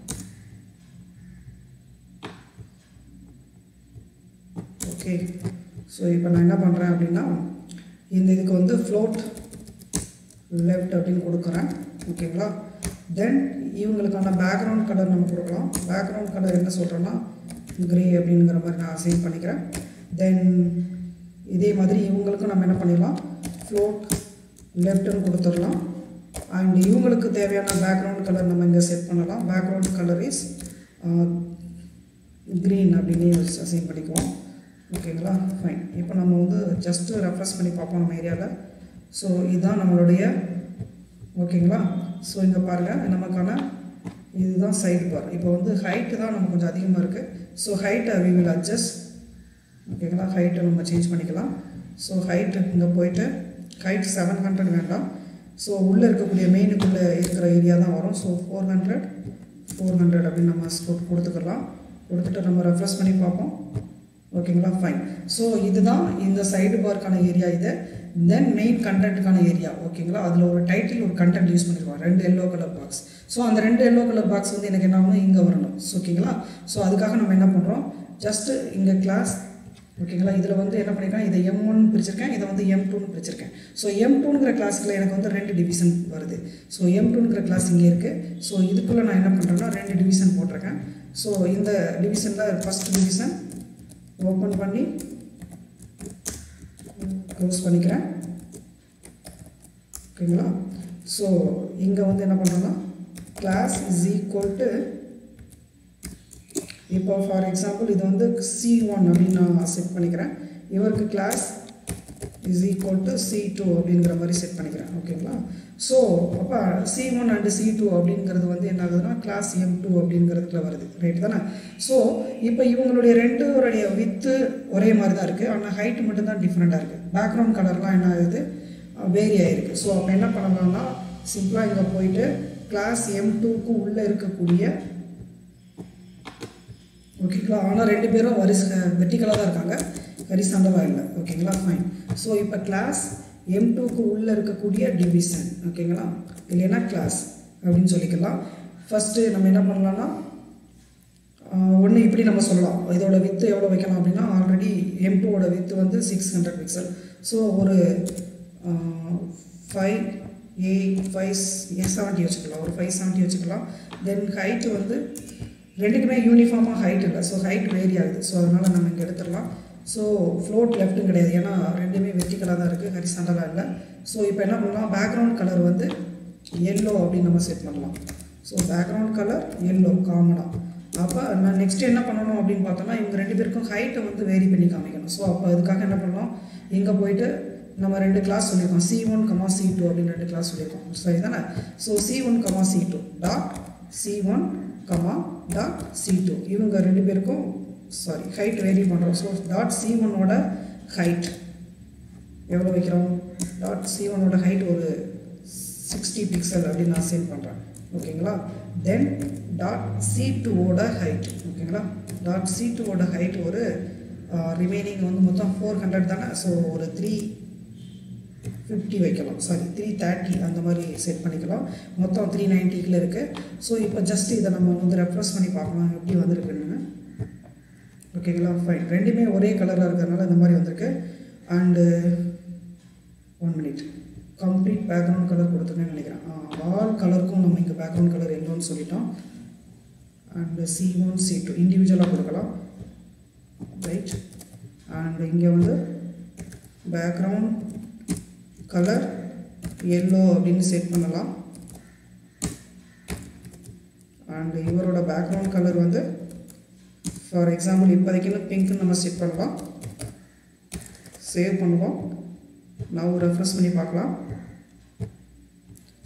ஓகே ஸோ இப்போ நான் என்ன பண்ணுறேன் அப்படின்னா இந்த இதுக்கு வந்து ஃப்ளோட் லெஃப்ட் அப்படின்னு கொடுக்குறேன் ஓகேங்களா தென் இவங்களுக்கான பேக்ரவுண்ட் கலர் நம்ம கொடுக்கலாம் பேக்ரவுண்ட் கலர் என்ன சொல்கிறேன்னா கிரே அப்படிங்கிற மாதிரி நான் அசைன் பண்ணிக்கிறேன் தென் இதே மாதிரி இவங்களுக்கும் நம்ம என்ன பண்ணிடலாம் ஃப்ளோட் லெஃப்ட்னு கொடுத்துடலாம் அண்ட் இவங்களுக்கு தேவையான பேக்ரவுண்ட் கலர் நம்ம இங்கே செட் பண்ணலாம் பேக்ரவுண்ட் கலர் இஸ் க்ரீன் அப்படின்னு அசைன் பண்ணிக்குவோம் ஓகேங்களா ஃபைன் இப்போ நம்ம வந்து ஜஸ்ட்டு ரெஃப்ரெஷ் பண்ணி பார்ப்போம் நம்ம ஏரியாவில் ஸோ இதுதான் நம்மளுடைய ஓகேங்களா ஸோ இங்கே பாருங்கள் நமக்கான இதுதான் சைடு பார் இப்போ வந்து ஹைட்டு தான் நமக்கு கொஞ்சம் அதிகமாக இருக்குது ஸோ ஹைட்டை வி வில் அட்ஜஸ்ட் ஓகேங்களா ஹைட்டை நம்ம சேஞ்ச் பண்ணிக்கலாம் ஸோ ஹைட்டு இங்கே போயிட்டு ஹைட் செவன் ஹண்ட்ரட் வேண்டாம் ஸோ உள்ளே இருக்கக்கூடிய மெயினுக்குள்ளே இருக்கிற ஏரியா தான் வரும் so four hundred four hundred அப்படின்னு நம்ம ஸ்கோப் கொடுத்துக்கலாம் கொடுத்துட்டு நம்ம ரெஃப்ரெஷ் பண்ணி பார்ப்போம் ஓகேங்களா ஃபைன் ஸோ இதுதான் இந்த சைடு பார்க்கான ஏரியா இது தென் மெயின் கண்டென்ட்டுக்கான ஏரியா ஓகேங்களா அதில் ஒரு டைட்டில் ஒரு கண்டென்ட் யூஸ் பண்ணிருக்கோம் ரெண்டு எல்லோ கலர் பாக்ஸ் ஸோ அந்த ரெண்டு எல்லோ கலர் பாக்ஸ் வந்து எனக்கு என்ன ஆகணும் இங்கே வரணும் ஸோ ஓகேங்களா ஸோ அதுக்காக நம்ம என்ன பண்ணுறோம் ஜஸ்ட்டு இங்கே கிளாஸ் ஓகேங்களா இதில் வந்து என்ன பண்ணியிருக்கேன் இதை எம் ஒன் பிரிச்சிருக்கேன் இதை வந்து எம் டூன்னு பிரிச்சிருக்கேன் ஸோ எம் டூங்கிற கிளாஸில் எனக்கு வந்து ரெண்டு டிவிஷன் வருது ஸோ எம் டூங்கிற கிளாஸ் இங்கே இருக்குது ஸோ இதுக்குள்ளே நான் என்ன பண்ணுறேன்னா ரெண்டு டிவிஷன் போட்டிருக்கேன் ஸோ இந்த டிவிஷனில் ஃபஸ்ட் டிவிஷன் ஓப்பன் பண்ணி க்ளோஸ் பண்ணிக்கிறேன் ஓகேங்களா ஸோ இங்கே வந்து என்ன பண்ணுறோன்னா கிளாஸ் இஸ் ஈக்குவல் டு இப்போ ஃபார் எக்ஸாம்பிள் இது வந்து சி ஒன் அப்படின்னு நான் செட் பண்ணிக்கிறேன் இவருக்கு class is equal to C two அப்படிங்கிற மாதிரி செட் பண்ணிக்கிறேன் ஓகேங்களா ஸோ அப்போ C one and C two அப்படிங்கிறது வந்து என்ன ஆகுதுன்னா கிளாஸ் எம் டூ அப்படிங்கிறதுல வருது ரைட் தானே ஸோ இப்போ இவங்களுடைய ரெண்டுடைய வித்து ஒரே மாதிரி தான் இருக்குது ஆனால் ஹைட் மட்டும்தான் டிஃப்ரெண்ட்டாக இருக்குது பேக்ரவுண்ட் கலர்லாம் என்ன ஆகுது வேரி ஆகிருக்கு ஸோ அப்போ என்ன பண்ணலாம்னா சிம்பிளாக இங்கே போயிட்டு கிளாஸ் எம் டூக்கு உள்ளே இருக்கக்கூடிய ஓகேங்களா ஆனால் ரெண்டு பேரும் வரிசை வெர்டிக்கலாக தான் இருக்காங்க ஹரிசாண்டலாக இல்லை ஓகேங்களா ஃபைன் ஸோ இப்போ கிளாஸ் எம் டூக்கு உள்ளே இருக்கக்கூடிய டிவிஷன் ஓகேங்களா இல்லைன்னா கிளாஸ் அப்படின்னு சொல்லிக்கலாம் ஃபஸ்ட்டு நம்ம என்ன பண்ணலாம்னா ஒன்று இப்படி நம்ம சொல்லலாம் இதோட வித்து எவ்வளோ வைக்கலாம் அப்படின்னா ஆல்ரெடி எம் டூவோட வித்து வந்து சிக்ஸ் ஹண்ட்ரட் பிக்சல் ஸோ ஒரு ஃபைவ் எயிட் ஃபைவ் செவன்ட்டி வச்சுக்கலாம் ஒரு ஃபைவ் செவன்ட்டி வச்சுக்கலாம் தென் ஹைட்டு வந்து ரெண்டுக்குமே யூனிஃபார்மாக ஹைட் இல்லை ஸோ ஹைட் வேரி ஆகுது ஸோ அதனால் நம்ம இங்கே எடுத்துடலாம் ஸோ ஃப்ளோட் லெஃப்ட்டும் கிடையாது ஏன்னா ரெண்டுமே வெர்டிக்கலாக தான் இருக்குது ஹரிசாண்டலாக இல்லை ஸோ இப்போ என்ன பண்ணலாம் பேக்ரவுண்ட் கலர் வந்து எல்லோ அப்படின்னு நம்ம செட் பண்ணலாம் ஸோ பேக்ரவுண்ட் கலர் எல்லோ காமனாக அப்போ நான் நெக்ஸ்ட் என்ன பண்ணணும் அப்படின்னு பார்த்தோம்னா இவங்க ரெண்டு பேருக்கும் ஹைட்டை வந்து வேரி பண்ணி காமிக்கணும் ஸோ அப்போ அதுக்காக என்ன பண்ணலாம் இங்கே போயிட்டு நம்ம ரெண்டு கிளாஸ் சொல்லியிருக்கோம் C one comma C two அப்படின்னு ரெண்டு கிளாஸ் சொல்லியிருக்கோம் சரி தானே so C one comma C two dot C one comma dot C two இவங்க ரெண்டு பேருக்கும் சாரி ஹைட் வேரி பண்ணுறோம் ஸோ டாட் சி ஒன்னோட ஹைட் எவ்வளோ வைக்கிறோம் டாட் சி ஒன்னோட ஹைட் ஒரு சிக்ஸ்டி பிக்சல் அப்படின்னு நான் சேவ் பண்ணுறேன் ஓகேங்களா தென் டாட் சி டூவோட ஹைட் ஓகேங்களா டாட் சி டூவோட ஹைட் ஒரு ரிமைனிங் வந்து மொத்தம் ஃபோர் ஹண்ட்ரட் தானே ஸோ ஒரு த்ரீ ஃபிஃப்டி வைக்கலாம் சாரி த்ரீ தேர்ட்டி அந்த மாதிரி செட் பண்ணிக்கலாம் மொத்தம் த்ரீ நைன்ட்டிக்குள்ள இருக்குது ஸோ இப்போ ஜஸ்ட் இதை நம்ம வந்து ரெஃப்ரெஷ் பண்ணி பார்க்கலாம் எப்படி வந்திருக்குன்னு ஓகேங்களா ஃபைன் ரெண்டுமே ஒரே கலராக இருக்கிறதுனால இந்த மாதிரி வந்திருக்கு and one minute complete background colour கொடுத்துருக்கேன்னு நினைக்கிறேன் ஆல் கலருக்கும் நம்ம இங்கே பேக்ரவுண்ட் கலர் எல்லோன்னு சொல்லிட்டோம் and C one C two இண்டிவிஜுவலாக கொடுக்கலாம் ரைட் அண்ட் இங்கே வந்து பேக்ரவுண்ட் கலர் எல்லோ அப்படின்னு செட் பண்ணலாம் அண்ட் இவரோட பேக்ரவுண்ட் கலர் வந்து ஃபார் எக்ஸாம்பிள் இப்போதைக்குன்னு பிங்க்னு நம்ம செட் பண்ணலாம் சேவ் பண்ணுவோம் நான் ரெஃப்ரெஷ் பண்ணி பார்க்கலாம்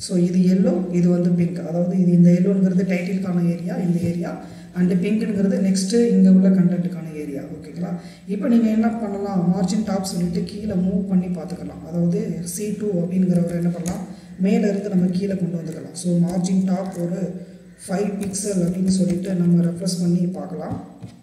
ஸோ இது எல்லோ இது வந்து பிங்க் அதாவது இது இந்த எல்லோங்கிறது டைட்டிலுக்கான ஏரியா இந்த ஏரியா அண்டு பிங்க்குங்கிறது நெக்ஸ்ட்டு இங்கே உள்ள கண்டென்ட்டுக்கான ஏரியா ஓகேங்களா இப்போ நீங்கள் என்ன பண்ணலாம் மார்ஜின் டாப் சொல்லிட்டு கீழே மூவ் பண்ணி பார்த்துக்கலாம் அதாவது சி டூ அப்படிங்கிறவர் என்ன பண்ணலாம் மேலே இருந்து நம்ம கீழே கொண்டு வந்துக்கலாம் ஸோ மார்ஜின் டாப் ஒரு ஃபைவ் பிக்சல் அப்படின்னு சொல்லிட்டு நம்ம ரெஃப்ரெஸ் பண்ணி பார்க்கலாம்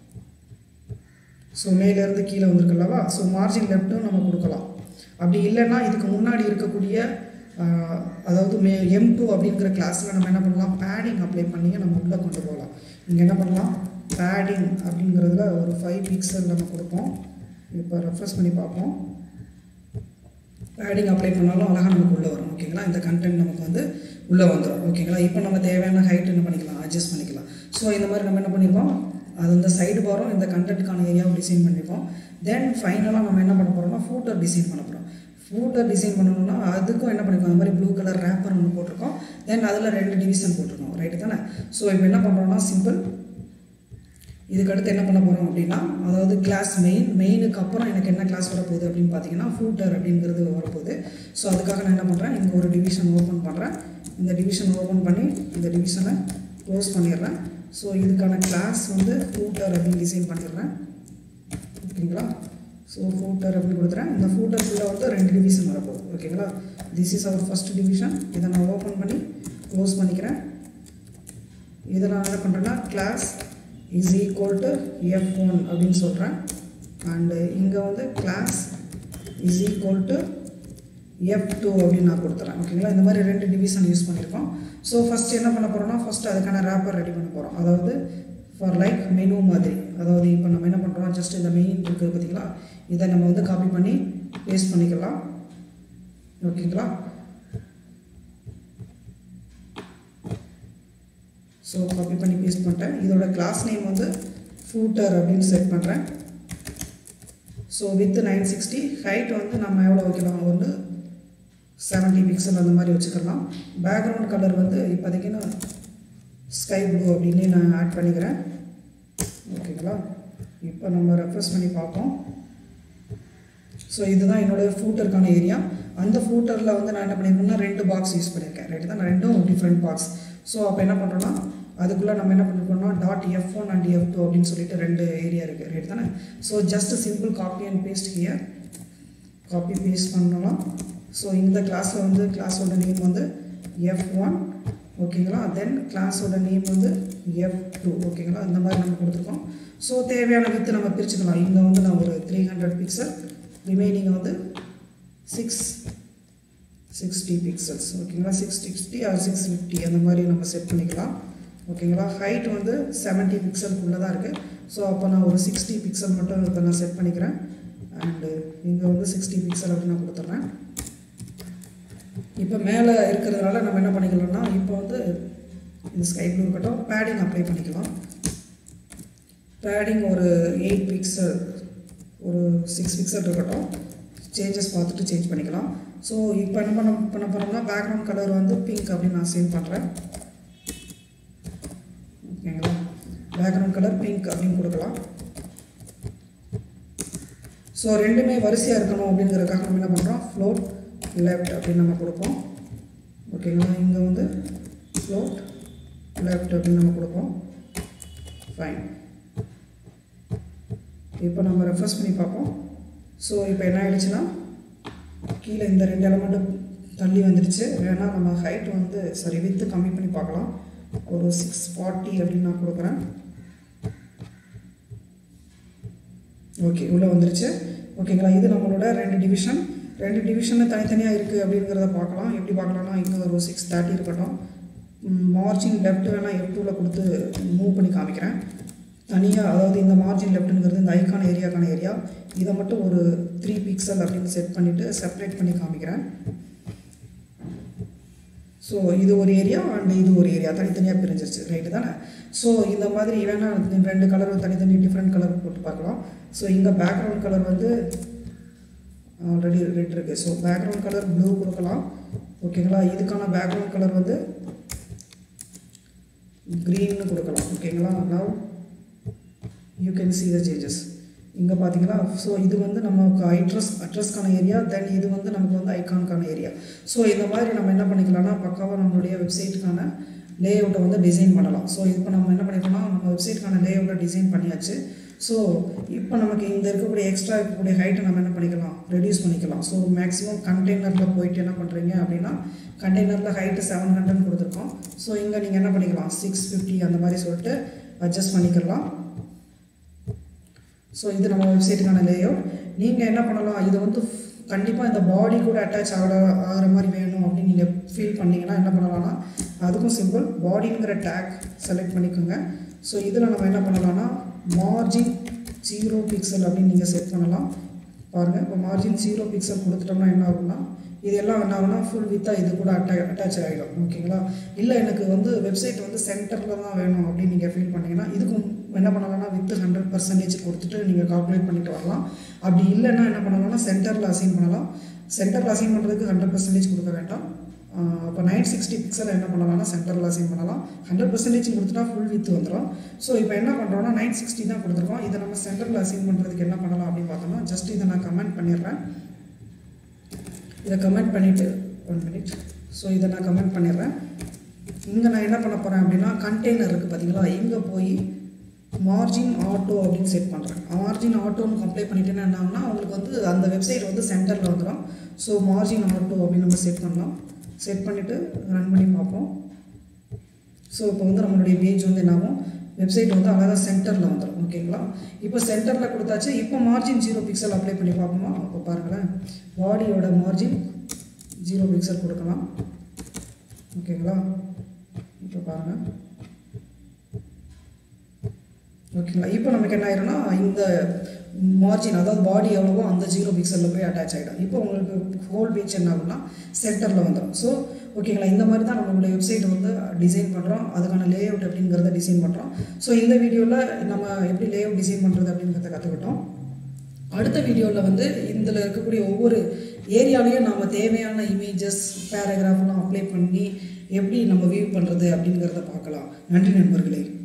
ஸோ மேலேருந்து கீழே வந்திருக்கல்லவா ஸோ மார்ஜின் லெஃப்ட்டும் நம்ம கொடுக்கலாம் அப்படி இல்லைன்னா இதுக்கு முன்னாடி இருக்கக்கூடிய ஆஹ், அதாவது மே எம் டூ அப்படிங்கிற கிளாஸில் நம்ம என்ன பண்ணலாம் பேடிங் அப்ளை பண்ணி நம்ம உள்ளே கொண்டு போகலாம் இங்கே என்ன பண்ணலாம் பேடிங் அப்படிங்கிறதுல ஒரு ஃபைவ் பிக்சல் நம்ம கொடுப்போம் இப்போ ரெஃப்ரெஸ் பண்ணி பார்ப்போம் பேடிங் அப்ளை பண்ணாலும் அழகாக நமக்கு உள்ளே வரும் ஓகேங்களா இந்த கண்டென்ட் நமக்கு வந்து உள்ளே வந்துடும் ஓகேங்களா இப்போ நம்ம தேவையான ஹைட் என்ன பண்ணிக்கலாம் அட்ஜஸ்ட் பண்ணிக்கலாம் ஸோ இந்த மாதிரி நம்ம என்ன பண்ணியிருக்கோம் அது இந்த சைடு பாரும் இந்த கண்டென்ட்டுக்கான ஏரியாவும் டிசைன் பண்ணியிருக்கோம் தென் ஃபைனலாக நம்ம என்ன பண்ண போகிறோம்னா ஃபூட்டர் டிசைன் பண்ண போகிறோம் ஃபூட்டர் டிசைன் பண்ணணும்னா அதுக்கும் என்ன பண்ணிருக்கோம் அந்த மாதிரி ப்ளூ கலர் ரேப்பர் ஒன்று போட்டிருக்கோம் தென் அதில் ரெண்டு டிவிஷன் போட்டிருக்கோம் ரைட்டு தானே ஸோ இப்போ என்ன பண்ணுறோம்னா சிம்பிள் இதுக்கு அடுத்து என்ன பண்ண போகிறோம் அப்படின்னா அதாவது கிளாஸ் மெயின் மெயினுக்கு அப்புறம் எனக்கு என்ன கிளாஸ் வரப்போகுது அப்படின்னு பார்த்தீங்கன்னா ஃபூட்டர் அப்படிங்கிறது வரப்போகுது ஸோ அதுக்காக நான் என்ன பண்ணுறேன் இங்கே ஒரு டிவிஷன் ஓப்பன் பண்ணுறேன் இந்த டிவிஷன் ஓப்பன் பண்ணி இந்த டிவிஷனை க்ளோஸ் பண்ணிடுறேன் ஸோ இதுக்கான கிளாஸ் வந்து ஃபூட்டர் அப்படின்னு டிசைன் பண்ணிடுறேன் ஓகேங்களா ஸோ ஃபூட்டர் அப்படின்னு கொடுத்துறேன் இந்த ஃபூட்டருக்குள்ளே வந்து ரெண்டு டிவிஷன் வரப்போகுது ஓகேங்களா this is our first division இதை நான் ஓப்பன் பண்ணி க்ளோஸ் பண்ணிக்கிறேன் இதை நான் என்ன பண்ணுறேன்னா class is equal to F one அப்படின்னு சொல்கிறேன் அண்டு இங்கே வந்து class is equal to F two அப்படின்னு நான் கொடுத்துறேன் ஓகேங்களா இந்த மாதிரி ரெண்டு டிவிஷன் யூஸ் பண்ணியிருக்கோம் ஸோ ஃபஸ்ட் என்ன பண்ண போகிறோம்னா ஃபஸ்ட்டு அதுக்கான ரேப்பர் ரெடி பண்ண போகிறோம் அதாவது ஃபார் லைக் மெனு மாதிரி அதாவது இப்போ நம்ம என்ன பண்ணுறோம் ஜஸ்ட் இந்த மெயின் இருக்குது பார்த்தீங்களா இதை நம்ம வந்து காப்பி பண்ணி பேஸ்ட் பண்ணிக்கலாம் ஓகேங்களா ஸோ காப்பி பண்ணி பேஸ்ட் பண்ணிட்டேன் இதோட கிளாஸ் நேம் வந்து ஃபூட்டர் அப்படின்னு செட் பண்ணுறேன் so width nine sixty height வந்து நம்ம எவ்வளோ வைக்கலாம் வந்து செவன்ட்டி பிக்சல் அந்த மாதிரி வச்சுக்கலாம் பேக்ரவுண்ட் கலர் வந்து இப்போதைக்கு நான் ஸ்கை ப்ளூ அப்படின்னு நான் ஆட் பண்ணிக்கிறேன் ஓகேங்களா இப்போ நம்ம ரெஃப்ரெஸ் பண்ணி பார்ப்போம் ஸோ இதுதான் என்னோடய ஃபூட்டருக்கான ஏரியா அந்த ஃபூட்டரில் வந்து நான் என்ன பண்ணியிருக்கேன்னா ரெண்டு பாக்ஸ் யூஸ் பண்ணியிருக்கேன் ரைட்டு தான் ரெண்டும் டிஃப்ரெண்ட் பாக்ஸ் ஸோ அப்போ என்ன பண்ணுறோன்னா அதுக்குள்ளே நம்ம என்ன பண்ணிருக்கோம்னா dot F one and F two அப்படின்னு சொல்லிட்டு ரெண்டு ஏரியா இருக்குது ரைட் தானே so just simple copy and paste here copy paste பண்ணலாம் ஸோ இந்த கிளாஸில் வந்து கிளாஸோட நேம் வந்து எஃப் ஒன் ஓகேங்களா தென் கிளாஸோட நேம் வந்து எஃப் டூ ஓகேங்களா இந்த மாதிரி நம்ம கொடுத்துருக்கோம் ஸோ தேவையான வித்து நம்ம பிரிச்சுக்கலாம் இங்கே வந்து நான் ஒரு த்ரீ ஹண்ட்ரட் பிக்சல் ரிமைனிங் வந்து சிக்ஸ் சிக்ஸ்டி பிக்சல்ஸ் ஓகேங்களா six sixty or six fifty அந்த மாதிரி நம்ம செட் பண்ணிக்கலாம் ஓகேங்களா ஹைட் வந்து செவன்ட்டி பிக்சலுக்குள்ளே தான் இருக்குது ஸோ அப்போ நான் ஒரு சிக்ஸ்டி பிக்சல் மட்டும் இப்போ நான் செட் பண்ணிக்கிறேன் அண்டு இங்கே வந்து சிக்ஸ்டி பிக்சல் அப்படின்னு நான் கொடுத்துட்றேன் இப்போ மேலே இருக்கிறதுனால நம்ம என்ன பண்ணிக்கலாம்னா இப்போ வந்து இந்த ஸ்கை ப்ளூ இருக்கட்டும் பேடிங் அப்ளை பண்ணிக்கலாம் பேடிங் ஒரு எயிட் பிக்சல் ஒரு சிக்ஸ் பிக்சல் இருக்கட்டும் சேஞ்சஸ் பார்த்துட்டு சேஞ்ச் பண்ணிக்கலாம் ஸோ இப்போ என்ன பண்ண பண்ண போகிறோம்னா பேக்ரவுண்ட் கலர் வந்து பிங்க் அப்படின்னு நான் சேவ் பண்ணுறேன் ஓகேங்களா பேக்ரவுண்ட் கலர் பிங்க் அப்படின்னு கொடுக்கலாம் ஸோ ரெண்டுமே வரிசையாக இருக்கணும் அப்படிங்கிறதுக்காக நம்ம என்ன பண்ணுறோம் ஃப்ளோட் லெஃப்ட் அப்படின்னு நம்ம கொடுப்போம் ஓகேங்களா இங்கே வந்து ஃப்ளோட் லெஃப்ட் அப்படின்னு நம்ம கொடுப்போம் ஃபைன் இப்போ நம்ம ரெஃப்ரெஸ் பண்ணி பார்ப்போம் ஸோ இப்போ என்ன ஆயிடுச்சுன்னா கீழே இந்த ரெண்டு எலமெண்ட்டும் தள்ளி வந்துடுச்சு வேணா நம்ம ஹைட் வந்து சாரி வித்து கம்மி பண்ணி பார்க்கலாம் ஒரு சிக்ஸ் ஃபார்ட்டி அப்படின்னு நான் கொடுக்குறேன் ஓகே உள்ளே வந்துருச்சு ஓகேங்களா இது நம்மளோட ரெண்டு டிவிஷன் ரெண்டு டிவிஷனில் தனித்தனியாக இருக்குது அப்படிங்கிறத பார்க்கலாம் எப்படி பார்க்கலாம்னா இங்கே ஒரு சிக்ஸ் தேர்ட்டி இருக்கட்டும் மார்ஜின் லெஃப்ட் வேணால் எஃப் டூவில் கொடுத்து மூவ் பண்ணி காமிக்கிறேன் தனியாக அதாவது இந்த மார்ஜின் லெஃப்ட்டுங்கிறது இந்த ஐக்கான ஏரியாக்கான ஏரியா இதை மட்டும் ஒரு த்ரீ பிக்சல் அப்படின்னு செட் பண்ணிவிட்டு செப்பரேட் பண்ணி காமிக்கிறேன் ஸோ இது ஒரு ஏரியா அண்ட் இது ஒரு ஏரியா தனித்தனியாக பிரிஞ்சிருச்சு ரைட்டு தானே ஸோ இந்த மாதிரி வேணால் ரெண்டு கலர் தனித்தனி டிஃப்ரெண்ட் கலர் போட்டு பார்க்கலாம் ஸோ இங்கே பேக்ரவுண்ட் கலர் வந்து ஆல்ரெடி ரெட் இருக்குது ஸோ பேக்ரவுண்ட் கலர் ப்ளூ கொடுக்கலாம் ஓகேங்களா இதுக்கான பேக்ரவுண்ட் கலர் வந்து க்ரீன்னு கொடுக்கலாம் ஓகேங்களா now you can see the changes இங்கே பார்த்தீங்கன்னா ஸோ இது வந்து நமக்கு அட்ரஸ் அட்ரஸ்க்கான ஏரியா தென் இது வந்து நமக்கு வந்து ஐகானுக்கான ஏரியா ஸோ இந்த மாதிரி நம்ம என்ன பண்ணிக்கலாம்னா பக்காவாக நம்மளுடைய வெப்சைட்டுக்கான லே அவுட்டை வந்து டிசைன் பண்ணலாம் ஸோ இப்போ நம்ம என்ன பண்ணிக்கலாம்னா நம்ம வெப்சைட்டுக்கான லே அவுட்டை டிசைன் பண்ணியாச்சு ஸோ இப்போ நமக்கு இந்த இருக்கக்கூடிய எக்ஸ்ட்ரா இருக்கக்கூடிய ஹைட்டை நம்ம என்ன பண்ணிக்கலாம் ரெடியூஸ் பண்ணிக்கலாம் ஸோ மேக்ஸிமம் கண்டெய்னரில் போயிட்டு என்ன பண்ணுறீங்க அப்படின்னா கண்டெய்னரில் ஹைட்டு செவன் ஹண்ட்ரட் கொடுத்துருக்கோம் ஸோ இங்கே நீங்கள் என்ன பண்ணிக்கலாம் சிக்ஸ் ஃபிஃப்டி அந்த மாதிரி சொல்லிட்டு அட்ஜஸ்ட் பண்ணிக்கலாம் ஸோ இது நம்ம வெப்சைட்டுக்கான லேஅவுட் நீங்கள் என்ன பண்ணலாம் இது வந்து கண்டிப்பாக இந்த பாடி கூட அட்டாச் ஆகிற ஆகிற மாதிரி வேணும் அப்படின்னு நீங்கள் ஃபீல் பண்ணீங்கன்னா என்ன பண்ணலாம்னா அதுக்கும் சிம்பிள் பாடிங்கிற டேக் செலக்ட் பண்ணிக்கோங்க ஸோ இதில் நம்ம என்ன பண்ணலாம்னா மார்ஜின் ஜீரோ பிக்சல் அப்படின்னு நீங்கள் செட் பண்ணலாம் பாருங்கள் இப்போ மார்ஜின் ஜீரோ பிக்சல் கொடுத்துட்டோம்னா என்ன ஆகும்னா இது எல்லாம் என்ன ஆகும்னா ஃபுல் வித்தாக இது கூட அட்டா அட்டாச் ஆகிடும் ஓகேங்களா இல்லை எனக்கு வந்து வெப்சைட் வந்து சென்டரில் தான் வேணும் அப்படின்னு நீங்கள் ஃபீல் பண்ணீங்கன்னா இதுக்கும் என்ன பண்ணலாம்னா வித் ஹண்ட்ரட் பர்சன்டேஜ் கொடுத்துட்டு நீங்கள் கால்குலேட் பண்ணிட்டு வரலாம் அப்படி இல்லைன்னா என்ன பண்ணலாம்னா சென்டரில் அசைன் பண்ணலாம் சென்டரில் அசைன் பண்ணுறதுக்கு ஹண்ட்ரட் பர்சன்டேஜ் கொடுக்க வேண்டாம் இப்போ நைன் சிக்ஸ்டி பிக்சல் என்ன பண்ணலாம்னா சென்டரில் அசைன் பண்ணலாம் ஹண்ட்ரட் பர்சன்டேஜ் கொடுத்துட்டா ஃபுல் வித் வந்துடும் ஸோ இப்போ என்ன பண்ணுறோம்னா நைன் சிக்ஸ்டி தான் கொடுத்துருக்கோம் இதை நம்ம சென்டரில் அசைன் பண்ணுறதுக்கு என்ன பண்ணலாம் அப்படின்னு பார்த்தோம்னா ஜஸ்ட் இதை நான் கமெண்ட் பண்ணிடுறேன் இதை கமெண்ட் பண்ணிவிட்டு ஒன் மினிட் ஸோ இதை நான் கமெண்ட் பண்ணிடுறேன் இங்கே நான் என்ன பண்ண போகிறேன் அப்படின்னா கண்டெய்னர் இருக்குது பார்த்தீங்களா இங்கே போய் மார்ஜின் ஆட்டோ அப்படின்னு செட் பண்ணுறேன் மார்ஜின் ஆட்டோன்னு கம்ப்ளை பண்ணிட்டேன்னா என்ன ஆகுனா உங்களுக்கு வந்து அந்த வெப்சைட் வந்து சென்டரில் வந்துடும் ஸோ மார்ஜின் ஆட்டோ அப்படின்னு நம்ம செட் பண்ணலாம் செட் பண்ணிவிட்டு ரன் பண்ணி பார்ப்போம் ஸோ இப்போ வந்து நம்மளுடைய பேஜ் வந்து என்னாகும் வெப்சைட் வந்து அழகாக சென்டரில் வந்துடும் ஓகேங்களா இப்போ சென்டரில் கொடுத்தாச்சு இப்போ மார்ஜின் ஜீரோ பிக்சல் அப்ளை பண்ணி பார்ப்போமா அப்போ பாருங்களேன் பாடியோட மார்ஜின் ஜீரோ பிக்சல் கொடுக்கலாம் ஓகேங்களா இப்போ பாருங்கள் ஓகேங்களா இப்போ நமக்கு என்ன ஆயிரும்னா இந்த மார்ஜின் அதாவது பாடி எவ்வளவோ அந்த ஜீரோ பிக்சலில் போய் அட்டாச் ஆகிடும் இப்போ உங்களுக்கு ஹோல் பேஜ் என்ன ஆகும்னா சென்டரில் வந்துடும் ஸோ ஓகேங்களா இந்த மாதிரி தான் நம்மளுடைய வெப்சைட் வந்து டிசைன் பண்ணுறோம் அதுக்கான லே அவுட் அப்படிங்கிறத டிசைன் பண்ணுறோம் ஸோ இந்த வீடியோவில் நம்ம எப்படி லே அவுட் டிசைன் பண்ணுறது அப்படிங்கிறத கற்றுக்கிட்டோம் அடுத்த வீடியோவில் வந்து இதில் இருக்கக்கூடிய ஒவ்வொரு ஏரியாலையும் நம்ம தேவையான இமேஜஸ் பேராகிராஃப்லாம் அப்ளை பண்ணி எப்படி நம்ம வியூ பண்ணுறது அப்படிங்கிறத பார்க்கலாம் நன்றி நண்பர்களே